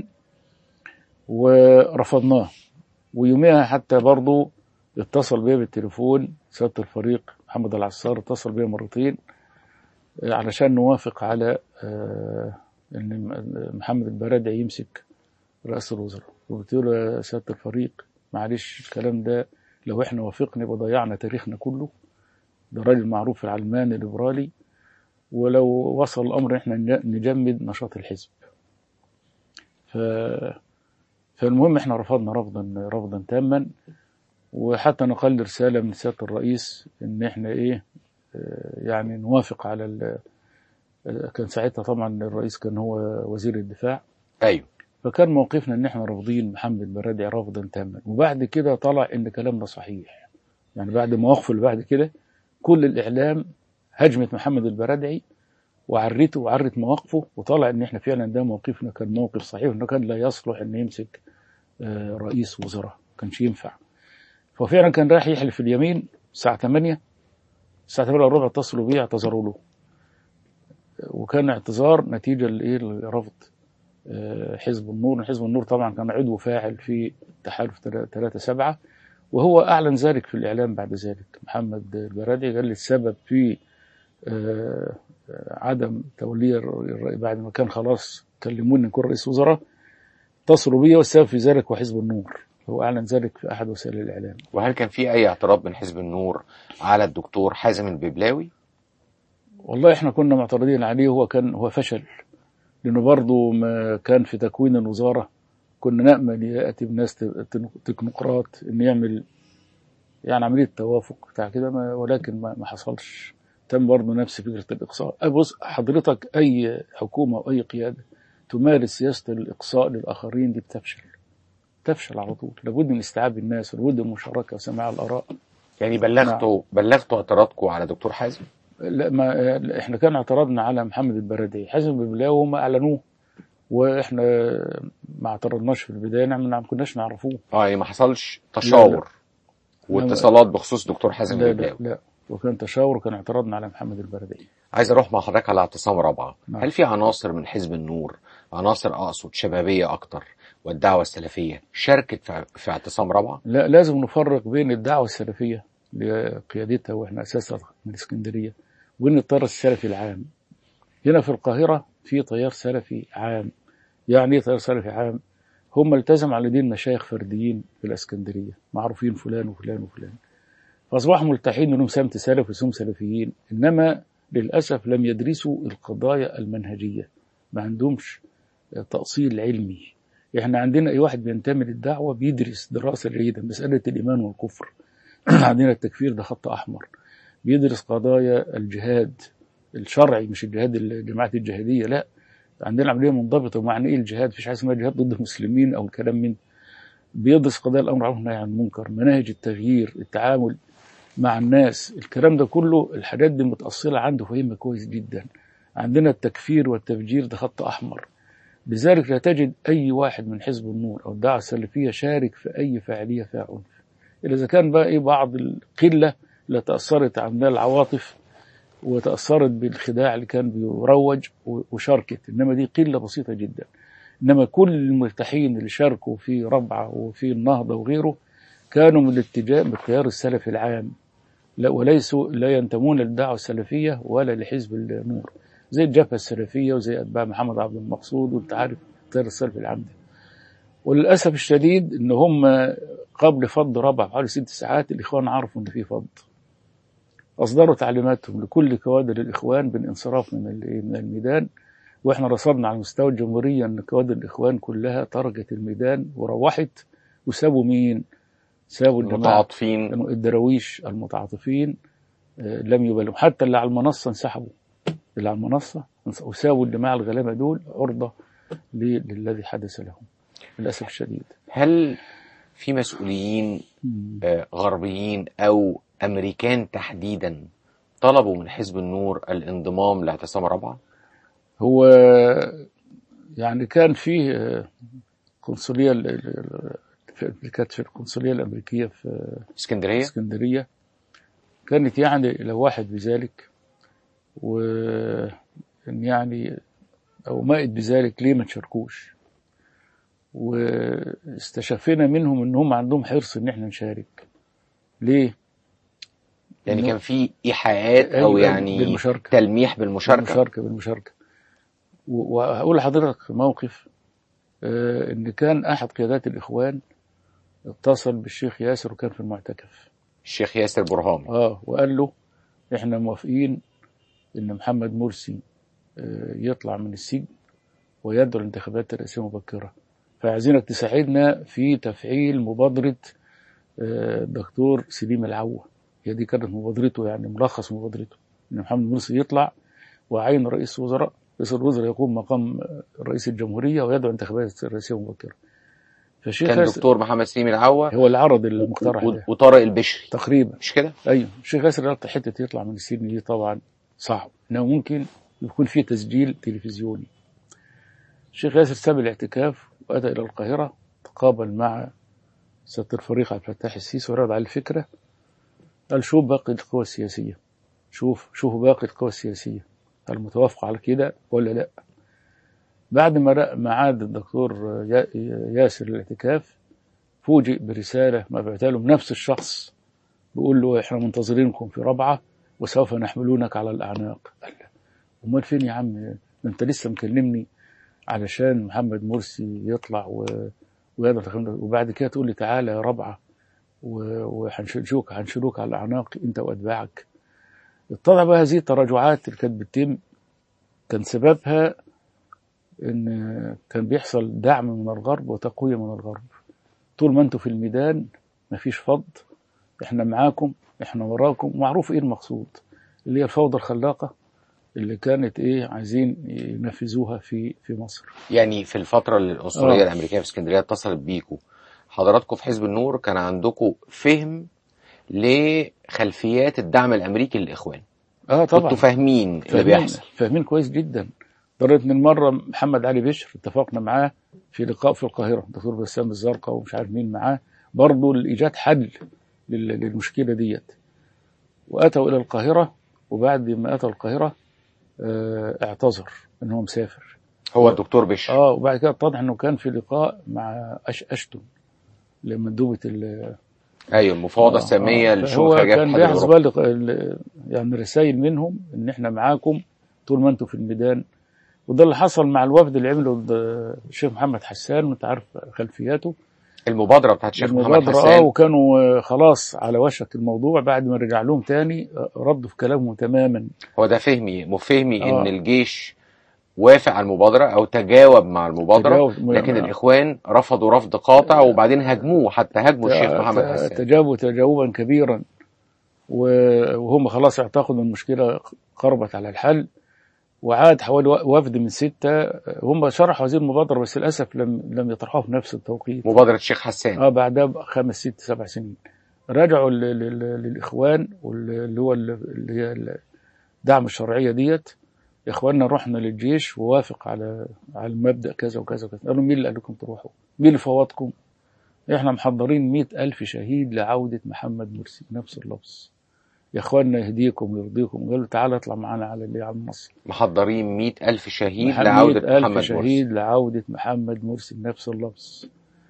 ورفضناه ويوميها حتى برضه اتصل بيا بالتليفون سيادة الفريق محمد العصار اتصل بيا مرتين آه، علشان نوافق على آه، ان محمد البرادعي يمسك رئاسة الوزراء وقلت له يا سيادة الفريق معلش الكلام ده لو احنا وافقنا يبقى ضيعنا تاريخنا كله ده راجل معروف العلماني الليبرالي ولو وصل الامر احنا نج- نجمد نشاط الحزب ف... فالمهم احنا رفضنا رفضا رفضا تاما وحتى نقل رسالة من سيادة الرئيس ان احنا ايه آه، يعني نوافق على ال... آه، كان ساعتها طبعا الرئيس كان هو وزير الدفاع أيوه فكان موقفنا ان احنا رافضين محمد البرادعي رفضا تاما وبعد كده طلع ان كلامنا صحيح يعني بعد مواقفه اللي بعد كده كل الاعلام هجمت محمد البرادعي وعرته وعرت مواقفه وطلع ان احنا فعلا ده موقفنا كان موقف صحيح انه كان لا يصلح ان يمسك آه، رئيس وزراء كانش ينفع ففعلا كان رايح يحلف اليمين الساعة 8 الساعة 8 الا ربع اتصلوا بيه اعتذروا له وكان اعتذار نتيجة لايه لرفض آه، حزب النور حزب النور طبعا كان عضو فاعل في تحالف 3 7 وهو أعلن ذلك في الإعلام بعد ذلك محمد البرادعي قال لي السبب في آه، آه، عدم تولي الرأي بعد ما كان خلاص كلموني نكون رئيس وزراء اتصلوا بي والسبب في ذلك هو حزب النور هو أعلن ذلك في أحد وسائل الإعلام وهل كان في أي اعتراض من حزب النور على الدكتور حازم الببلاوي؟ والله احنا كنا معترضين عليه هو كان هو فشل لأنه برضه ما كان في تكوين الوزارة كنا نأمل يأتي بناس ت- تكنقراط إن يعمل يعني عملية توافق بتاع كده ما- ولكن ما ما حصلش تم برضه نفس فكرة الإقصاء بص حضرتك أي حكومة أو أي قيادة تمارس سياسة الإقصاء للآخرين دي بتفشل تفشل على طول لابد من استيعاب الناس ولابد من المشاركة وسماع الآراء يعني بلغتوا بلغتوا اعتراضكم على دكتور حازم؟ لا ما احنا كان اعترضنا على محمد البرادعي حزب البلاوي وهم اعلنوه واحنا ما اعترضناش في البدايه نعم ما كناش نعرفوه اه يعني ما حصلش تشاور لا. واتصالات بخصوص دكتور حازم لا لا البلاوي لا وكان تشاور وكان اعتراضنا على محمد البرادعي عايز اروح مع حضرتك على اعتصام رابعه نعم. هل في عناصر من حزب النور عناصر اقصد شبابيه اكتر والدعوه السلفيه شاركت في في اعتصام رابعه لا لازم نفرق بين الدعوه السلفيه لقيادتها واحنا اساسا من اسكندريه وبين التيار السلفي العام هنا في القاهره في تيار سلفي عام يعني ايه تيار سلفي عام هم التزموا على دين مشايخ فرديين في الاسكندريه معروفين فلان وفلان وفلان فاصبحوا ملتحين انهم سمت سلف وسم سلفيين انما للاسف لم يدرسوا القضايا المنهجيه ما عندهمش تاصيل علمي احنا عندنا اي واحد بينتمي للدعوه بيدرس دراسه جيده مساله الايمان والكفر عندنا التكفير ده خط احمر بيدرس قضايا الجهاد الشرعي مش الجهاد الجماعات الجهاديه لا عندنا عمليه منضبطه ومعنى ايه الجهاد مفيش حاجه اسمها جهاد ضد المسلمين او الكلام من بيدرس قضايا الامر معروف والنهي عن المنكر مناهج التغيير التعامل مع الناس الكلام ده كله الحاجات دي متأصلة عنده فهمها كويس جدا عندنا التكفير والتفجير ده خط أحمر لذلك لا تجد أي واحد من حزب النور أو الدعوة السلفية شارك في أي فعالية فيها عنف إلا إذا كان بقى إيه بعض القلة اللي تأثرت عندنا العواطف وتأثرت بالخداع اللي كان بيروج وشاركت إنما دي قلة بسيطة جدا إنما كل المرتاحين اللي شاركوا في ربعة وفي النهضة وغيره كانوا من الاتجاه بالتيار السلفي العام لا وليسوا لا ينتمون للدعوة السلفية ولا لحزب النور زي الجبهة السلفية وزي أتباع محمد عبد المقصود وأنت عارف التيار السلفي العام ده وللأسف الشديد إن هم قبل فض ربع حوالي ست ساعات الإخوان عرفوا إن في فض أصدروا تعليماتهم لكل كوادر الإخوان بالانصراف من من الميدان وإحنا رصدنا على مستوى الجمهورية أن كوادر الإخوان كلها تركت الميدان وروحت وسابوا مين؟ سابوا الجماعة متعاطفين كانوا الدراويش المتعاطفين آه، لم يبالوا حتى اللي على المنصة انسحبوا اللي على المنصة انس- وسابوا الجماعة الغلابة دول عرضة ل- للذي حدث لهم للأسف الشديد هل في مسؤولين آه، غربيين او امريكان تحديدا طلبوا من حزب النور الانضمام لاعتصام رابعه هو يعني كان فيه آه، قنصلية ال- ال- ال- في- كانت في القنصلية الأمريكية في اسكندريه اسكندرية كانت يعني لو واحد بذلك وإن يعني أو مائد بذلك ليه ما تشاركوش واستشفينا منهم إن هم عندهم حرص إن إحنا نشارك ليه؟ يعني إنه- كان في ايحاءات او أيوة، يعني بالمشاركة تلميح بالمشاركه بالمشاركة بالمشاركة و- وهقول لحضرتك في موقف آه، إن كان أحد قيادات الإخوان اتصل بالشيخ ياسر وكان في المعتكف الشيخ ياسر برهامي اه وقال له احنا موافقين ان محمد مرسي آه، يطلع من السجن ويدعو الانتخابات الرئاسيه مبكره فعايزينك تساعدنا في تفعيل مبادره آه، الدكتور سليم العوة هي دي كانت مبادرته يعني ملخص مبادرته ان محمد مرسي يطلع وعين رئيس وزراء رئيس الوزراء يقوم مقام آه، رئيس الجمهوريه ويدعو الانتخابات الرئاسيه مبكره فالشيخ كان ياسر دكتور محمد سليم العوة هو العرض المقترح و- ده وطارق البشري تقريبا مش كده ايوه الشيخ ياسر قال حته يطلع من السجن دي طبعا صعب انه ممكن يكون في تسجيل تلفزيوني الشيخ ياسر ساب الاعتكاف واتى الى القاهره تقابل مع سياده الفريق عبد الفتاح السيسي ورد على الفكره قال شوف باقي القوى السياسيه شوف شوفوا باقي القوى السياسيه هل متوافقه على كده ولا لا بعد ما رأى- ما عاد الدكتور يا- ياسر الاعتكاف فوجئ برساله مبعوثه له من نفس الشخص بيقول له احنا منتظرينكم في ربعه وسوف نحملونك على الاعناق قال له امال فين يا عم ده انت لسه مكلمني علشان محمد مرسي يطلع و... ويقدر تخمن- وبعد كده تقول لي تعالى يا ربعه و- وهنشيلوك هنشيلوك على الاعناق انت واتباعك اتضح بقى هذه التراجعات اللي كانت بتتم كان سببها ان كان بيحصل دعم من الغرب وتقويه من الغرب طول ما انتوا في الميدان مفيش فض احنا معاكم احنا وراكم معروف ايه المقصود اللي هي الفوضى الخلاقه اللي كانت ايه عايزين ينفذوها في في مصر يعني في الفترة اللي الأسطورية آه. الأمريكية في اسكندرية اتصلت بيكوا حضراتكم في حزب النور كان عندكم فهم لخلفيات الدعم الأمريكي للإخوان اه طبعا كنتوا فاهمين اللي فاهمين بيحصل فاهمين كويس جدا لدرجه ان المره محمد علي بشر اتفقنا معاه في لقاء في القاهره الدكتور بسام الزرقاء ومش عارف مين معاه برضه لايجاد حل لل- للمشكله ديت واتوا الى القاهره وبعد ما اتوا القاهره آه، اعتذر ان هو مسافر هو الدكتور بشر اه وبعد كده اتضح انه كان في لقاء مع أش أشتون لمندوبة ال ايوه المفاوضه آه، الساميه آه، للشؤون هو الخارجيه في كان الاتحاد بيحصل الاوروبي بقى لق- ال- يعني رسائل منهم ان احنا معاكم طول ما انتم في الميدان وده اللي حصل مع الوفد اللي عمله ضد الشيخ محمد حسان وانت عارف خلفياته المبادره بتاعت الشيخ محمد المبادرة اه حسان وكانوا آه، خلاص على وشك الموضوع بعد ما رجع لهم تاني آه، ردوا في كلامهم تماما هو ده فهمي مفهمي آه. ان الجيش وافق على المبادره او تجاوب مع المبادره تجاوب- لكن آه. الاخوان رفضوا رفض قاطع وبعدين هاجموه حتى هاجموا الشيخ محمد ت- حسان تجاوبوا تجاوبا كبيرا و- وهم خلاص اعتقدوا ان المشكله قربت على الحل وعاد حوالي و- وفد من ستة هم شرحوا هذه المبادرة بس للأسف لم لم يطرحوها في نفس التوقيت مبادره الشيخ حسان اه بعدها بخمس ست سبع سنين رجعوا لل- لل- للإخوان واللي هو ال- اللي هي دعم الشرعية ديت يا إخواننا رحنا للجيش ووافق على على المبدأ كذا وكذا وكذا قالوا مين اللي قال لكم تروحوا؟ مين اللي فوضكم؟ احنا محضرين مئة ألف شهيد لعودة محمد مرسي نفس اللفظ يا اخوانا يهديكم ويرضيكم قالوا تعالى اطلع معانا على اللي على المنصة محضرين مئة ألف شهيد محمد لعودة ألف محمد مرسي شهيد لعودة محمد مرسي بنفس اللفظ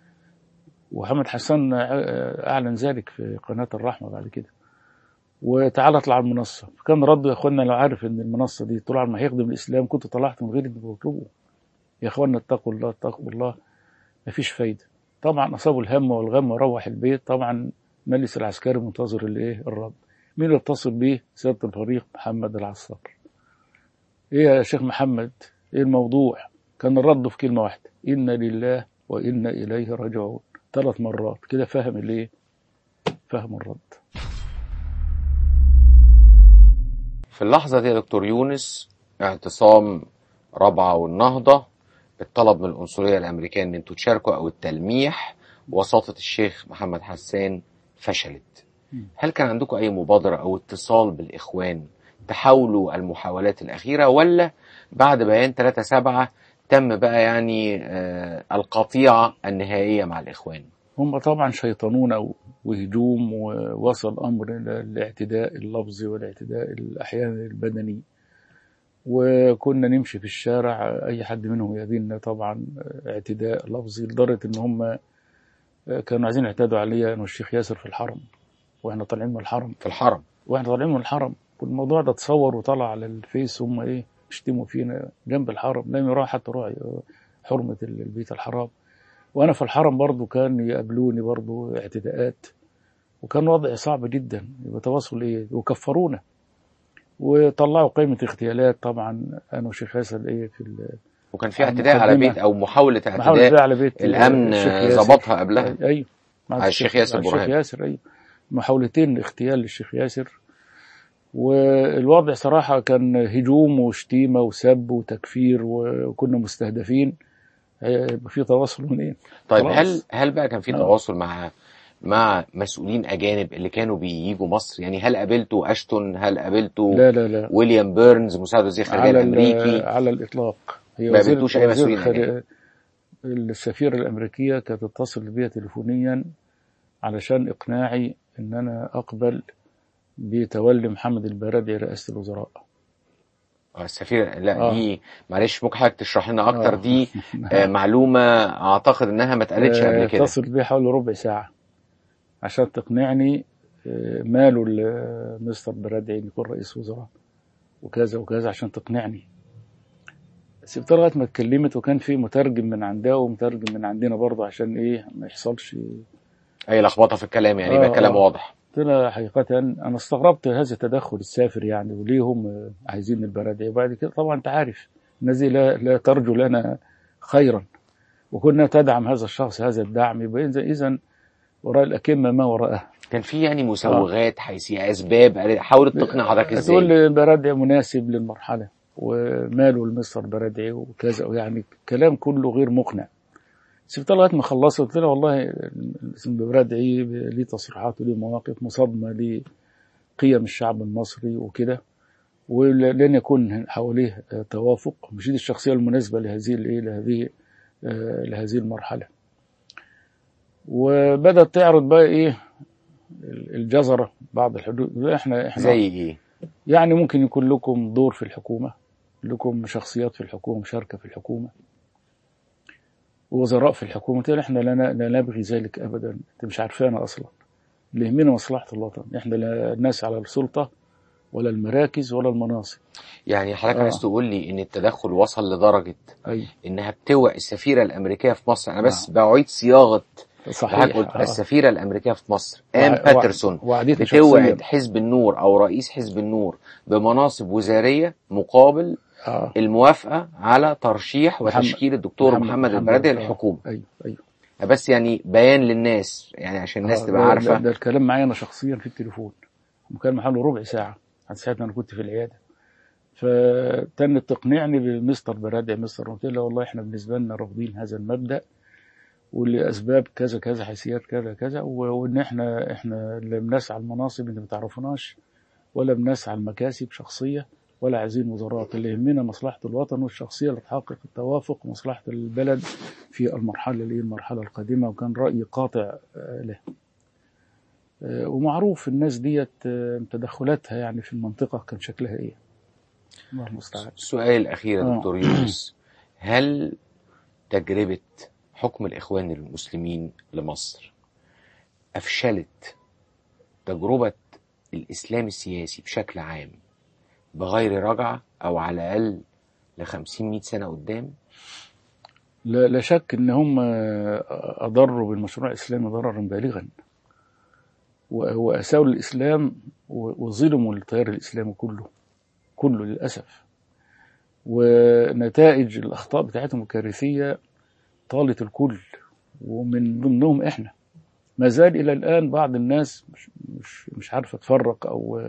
وحمد حسن أعلن ذلك في قناة الرحمة بعد كده وتعالى اطلع على المنصة فكان رده يا اخوانا لو عارف ان المنصة دي طول ما هيخدم الإسلام كنت طلعت من غير اني بطلبه يا اخوانا اتقوا الله اتقوا الله مفيش فايدة طبعا أصابوا الهم والغم وروح البيت طبعا المجلس العسكري منتظر الايه الرد مين اللي اتصل بيه سيادة الفريق محمد العصار ايه يا شيخ محمد ايه الموضوع كان الرد في كلمة واحدة إنا لله وإنا إليه راجعون ثلاث مرات كده فهم الايه فهم الرد في اللحظة دي يا دكتور يونس اعتصام رابعة والنهضة الطلب من العنصرية الأمريكية إن أنتوا تشاركوا أو التلميح وساطة الشيخ محمد حسان فشلت هل كان عندكم أي مبادرة أو اتصال بالإخوان تحاولوا المحاولات الأخيرة ولا بعد بيان 3 سبعة تم بقى يعني آه القطيعة النهائية مع الإخوان هم طبعا شيطنون وهجوم ووصل الأمر إلى الاعتداء اللفظي والاعتداء أحيانا البدني وكنا نمشي في الشارع أي حد منهم يقابلنا طبعا اعتداء لفظي لدرجة إن هم كانوا عايزين يعتدوا عليا أنا والشيخ ياسر في الحرم وإحنا طالعين من الحرم في الحرم وإحنا طالعين من الحرم والموضوع ده اتصور وطلع على الفيس هم إيه يشتموا فينا جنب الحرم لم يراعي حتى راعي حرمة البيت الحرام وانا في الحرم برضو كان يقابلوني برضو اعتداءات وكان وضع صعب جدا بتواصل ايه وكفرونا وطلعوا قائمة اغتيالات طبعا انا وشيخ ياسر ايه في وكان في اعتداء على بيت او محاولة محاولة اعتداء على بيت الامن الشيخ ياسر. ظبطها قبلها ايوه مع على الشيخ ياسر الشيخ برهان. ياسر ايوه محاولتين اغتيال للشيخ ياسر والوضع صراحة كان هجوم وشتيمة وسب وتكفير وكنا مستهدفين هيبقى في تواصل منين؟ طيب خلاص. هل هل بقى كان في آه. تواصل مع مع مسؤولين اجانب اللي كانوا بييجوا مصر يعني هل قابلتوا اشتون هل قابلتوا لا لا لا ويليام بيرنز مساعد وزير الخارجيه على الامريكي ال- على الاطلاق هي ما وزيرة- قابلتوش أي وزيرة مسؤولين الخارج- أجانب. السفيرة الأمريكية كانت تتصل بي تليفونيا علشان إقناعي إن أنا أقبل بتولي محمد البرادعي رئاسة الوزراء آه، السفير لا آه. دي معلش ممكن حضرتك تشرح لنا اكتر آه. دي آه معلومه اعتقد انها ما اتقالتش آه، قبل كده اتصل بي حوالي ربع ساعة عشان تقنعني آه، ماله ل- مستر برادعي إن يكون رئيس وزراء وكذا وكذا عشان تقنعني سبتها لغاية ما اتكلمت وكان في مترجم من عندها ومترجم من عندنا برضه عشان إيه ما يحصلش اي لخبطه في الكلام يعني آه، يبقى كلام آه. واضح قلت لها حقيقة أنا استغربت هذا التدخل السافر يعني وليه هم عايزين البلد وبعد كده طبعا أنت عارف الناس دي لا, لا ترجو لنا خيرا وكنا تدعم هذا الشخص هذا الدعم يبقى إذا وراء الأكمة ما وراءها كان في يعني مسوغات حيثية اسباب حاولت تقنع حضرتك تقول ازاي لي البرادعي مناسب للمرحلة وماله المستر البرادعي وكذا يعني كلام كله غير مقنع سبتها لغايه ما خلصت قلت لها والله الاسم البرادعي ليه تصريحات وليه مواقف مصادمه لقيم الشعب المصري وكده ولن يكون حواليه آه، توافق مش دي الشخصية المناسبة لهذه الايه لهذه آه، لهذه المرحلة وبدأت تعرض بقى ايه الجزرة بعض الحدود احنا احنا زي ايه يعني ممكن يكون لكم دور في الحكومة لكم شخصيات في الحكومة مشاركة في الحكومة ووزراء في الحكومة قلت له احنا لا ن- لا نبغي ذلك ابدا انت مش عارفانا اصلا اللي يهمنا مصلحة الوطن احنا لا الناس على السلطة ولا المراكز ولا المناصب يعني حضرتك آه. عايز تقول لي ان التدخل وصل لدرجة اي انها بتوع السفيرة الامريكية في مصر انا بس بعيد صياغة حضرتك صحيح قلت آه. السفيرة الامريكية في مصر ام وع- باترسون وعديتني بتوعد شخصيا حزب النور او رئيس حزب النور بمناصب وزارية مقابل اه الموافقة على ترشيح محمد- وتشكيل الدكتور محمد, محمد البرادعي آه. للحكومة ايوه ايوه بس يعني بيان للناس يعني عشان الناس آه، تبقى ده- عارفة ده, ده الكلام معايا انا شخصيا في التليفون مكالمة حوالي ربع ساعة عن ساعتها انا كنت في العيادة فتنت تقنعني بمستر برادع مستر قلت له والله احنا بالنسبة لنا رافضين هذا المبدأ ولأسباب كذا كذا حيثيات كذا كذا و- وإن إحنا إحنا لا بنسعى المناصب اللي ما تعرفوناش ولا بنسعى المكاسب شخصية ولا عايزين وزارات اللي يهمنا مصلحة الوطن والشخصية اللي تحقق التوافق ومصلحة البلد في المرحلة اللي هي المرحلة القادمة وكان رأيي قاطع آه، له آه، ومعروف الناس ديت آه، تدخلاتها يعني في المنطقة كان شكلها إيه الله المستعان السؤال الأخير يا آه. دكتور يونس هل تجربة حكم الإخوان المسلمين لمصر أفشلت تجربة الإسلام السياسي بشكل عام بغير رجعة أو على الأقل لخمسين مئة سنة قدام لا, لا شك ان هم اضروا بالمشروع الاسلامي ضررا بالغا و- واساءوا الاسلام و- وظلموا التيار الاسلامي كله كله للاسف ونتائج الاخطاء بتاعتهم الكارثيه طالت الكل ومن ضمنهم احنا ما زال الى الان بعض الناس مش مش مش عارفه تفرق او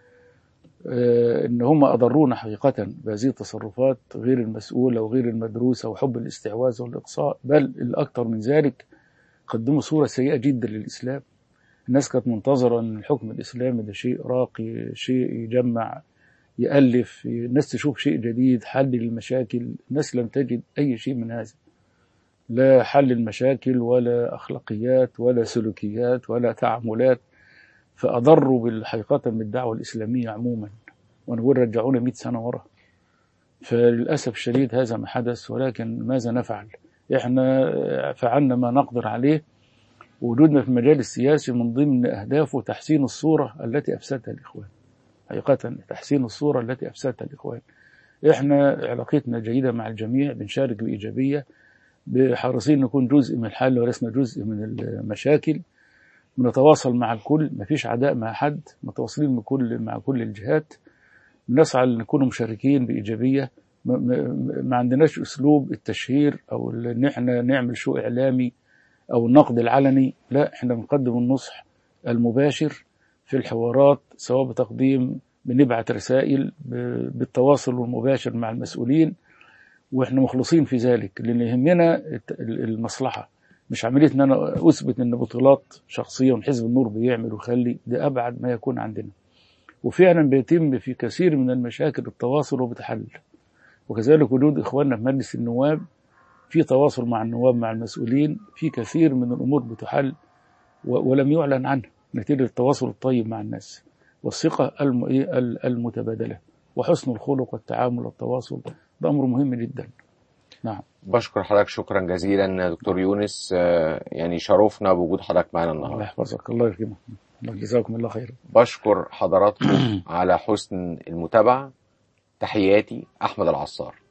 آه، ان هم اضرونا حقيقه بهذه التصرفات غير المسؤوله وغير المدروسه وحب الاستعواذ والاقصاء بل الاكثر من ذلك قدموا صوره سيئه جدا للاسلام الناس كانت منتظره ان الحكم الاسلامي ده شيء راقي شيء يجمع يالف الناس تشوف شيء جديد حل للمشاكل الناس لم تجد اي شيء من هذا لا حل المشاكل ولا اخلاقيات ولا سلوكيات ولا تعاملات فأضروا بالحقيقة بالدعوة الإسلامية عموما ونقول رجعونا 100 سنة ورا فللأسف الشديد هذا ما حدث ولكن ماذا نفعل احنا فعلنا ما نقدر عليه وجودنا في المجال السياسي من ضمن أهدافه تحسين الصورة التي أفسدها الإخوان حقيقة تحسين الصورة التي أفسدها الإخوان احنا علاقتنا جيدة مع الجميع بنشارك بإيجابية بحريصين نكون جزء من الحل ولسنا جزء من المشاكل بنتواصل مع الكل مفيش عداء مع حد متواصلين مع كل مع كل الجهات نسعى لنكون مشاركين بإيجابية ما, ما, ما عندناش أسلوب التشهير أو إن إحنا نعمل شو إعلامي أو النقد العلني لا إحنا بنقدم النصح المباشر في الحوارات سواء بتقديم بنبعت رسائل ب- بالتواصل المباشر مع المسؤولين واحنا مخلصين في ذلك لان يهمنا الت- المصلحه مش عمليه ان انا اثبت ان بطولات شخصيه وحزب النور بيعمل ويخلي ده ابعد ما يكون عندنا وفعلا بيتم في كثير من المشاكل التواصل وبتحل وكذلك وجود اخواننا في مجلس النواب في تواصل مع النواب مع المسؤولين في كثير من الامور بتحل و- ولم يعلن عنها نتيجه التواصل الطيب مع الناس والثقه الم- إيه ال- المتبادله وحسن الخلق والتعامل والتواصل ده امر مهم جدا نعم بشكر حضرتك شكرا جزيلا دكتور يونس آه، يعني شرفنا بوجود حضرتك معنا الله النهارده يحفظك الله يكرمك الله جزاكم الله خيرا بشكر حضراتكم على حسن المتابعة تحياتي أحمد العصار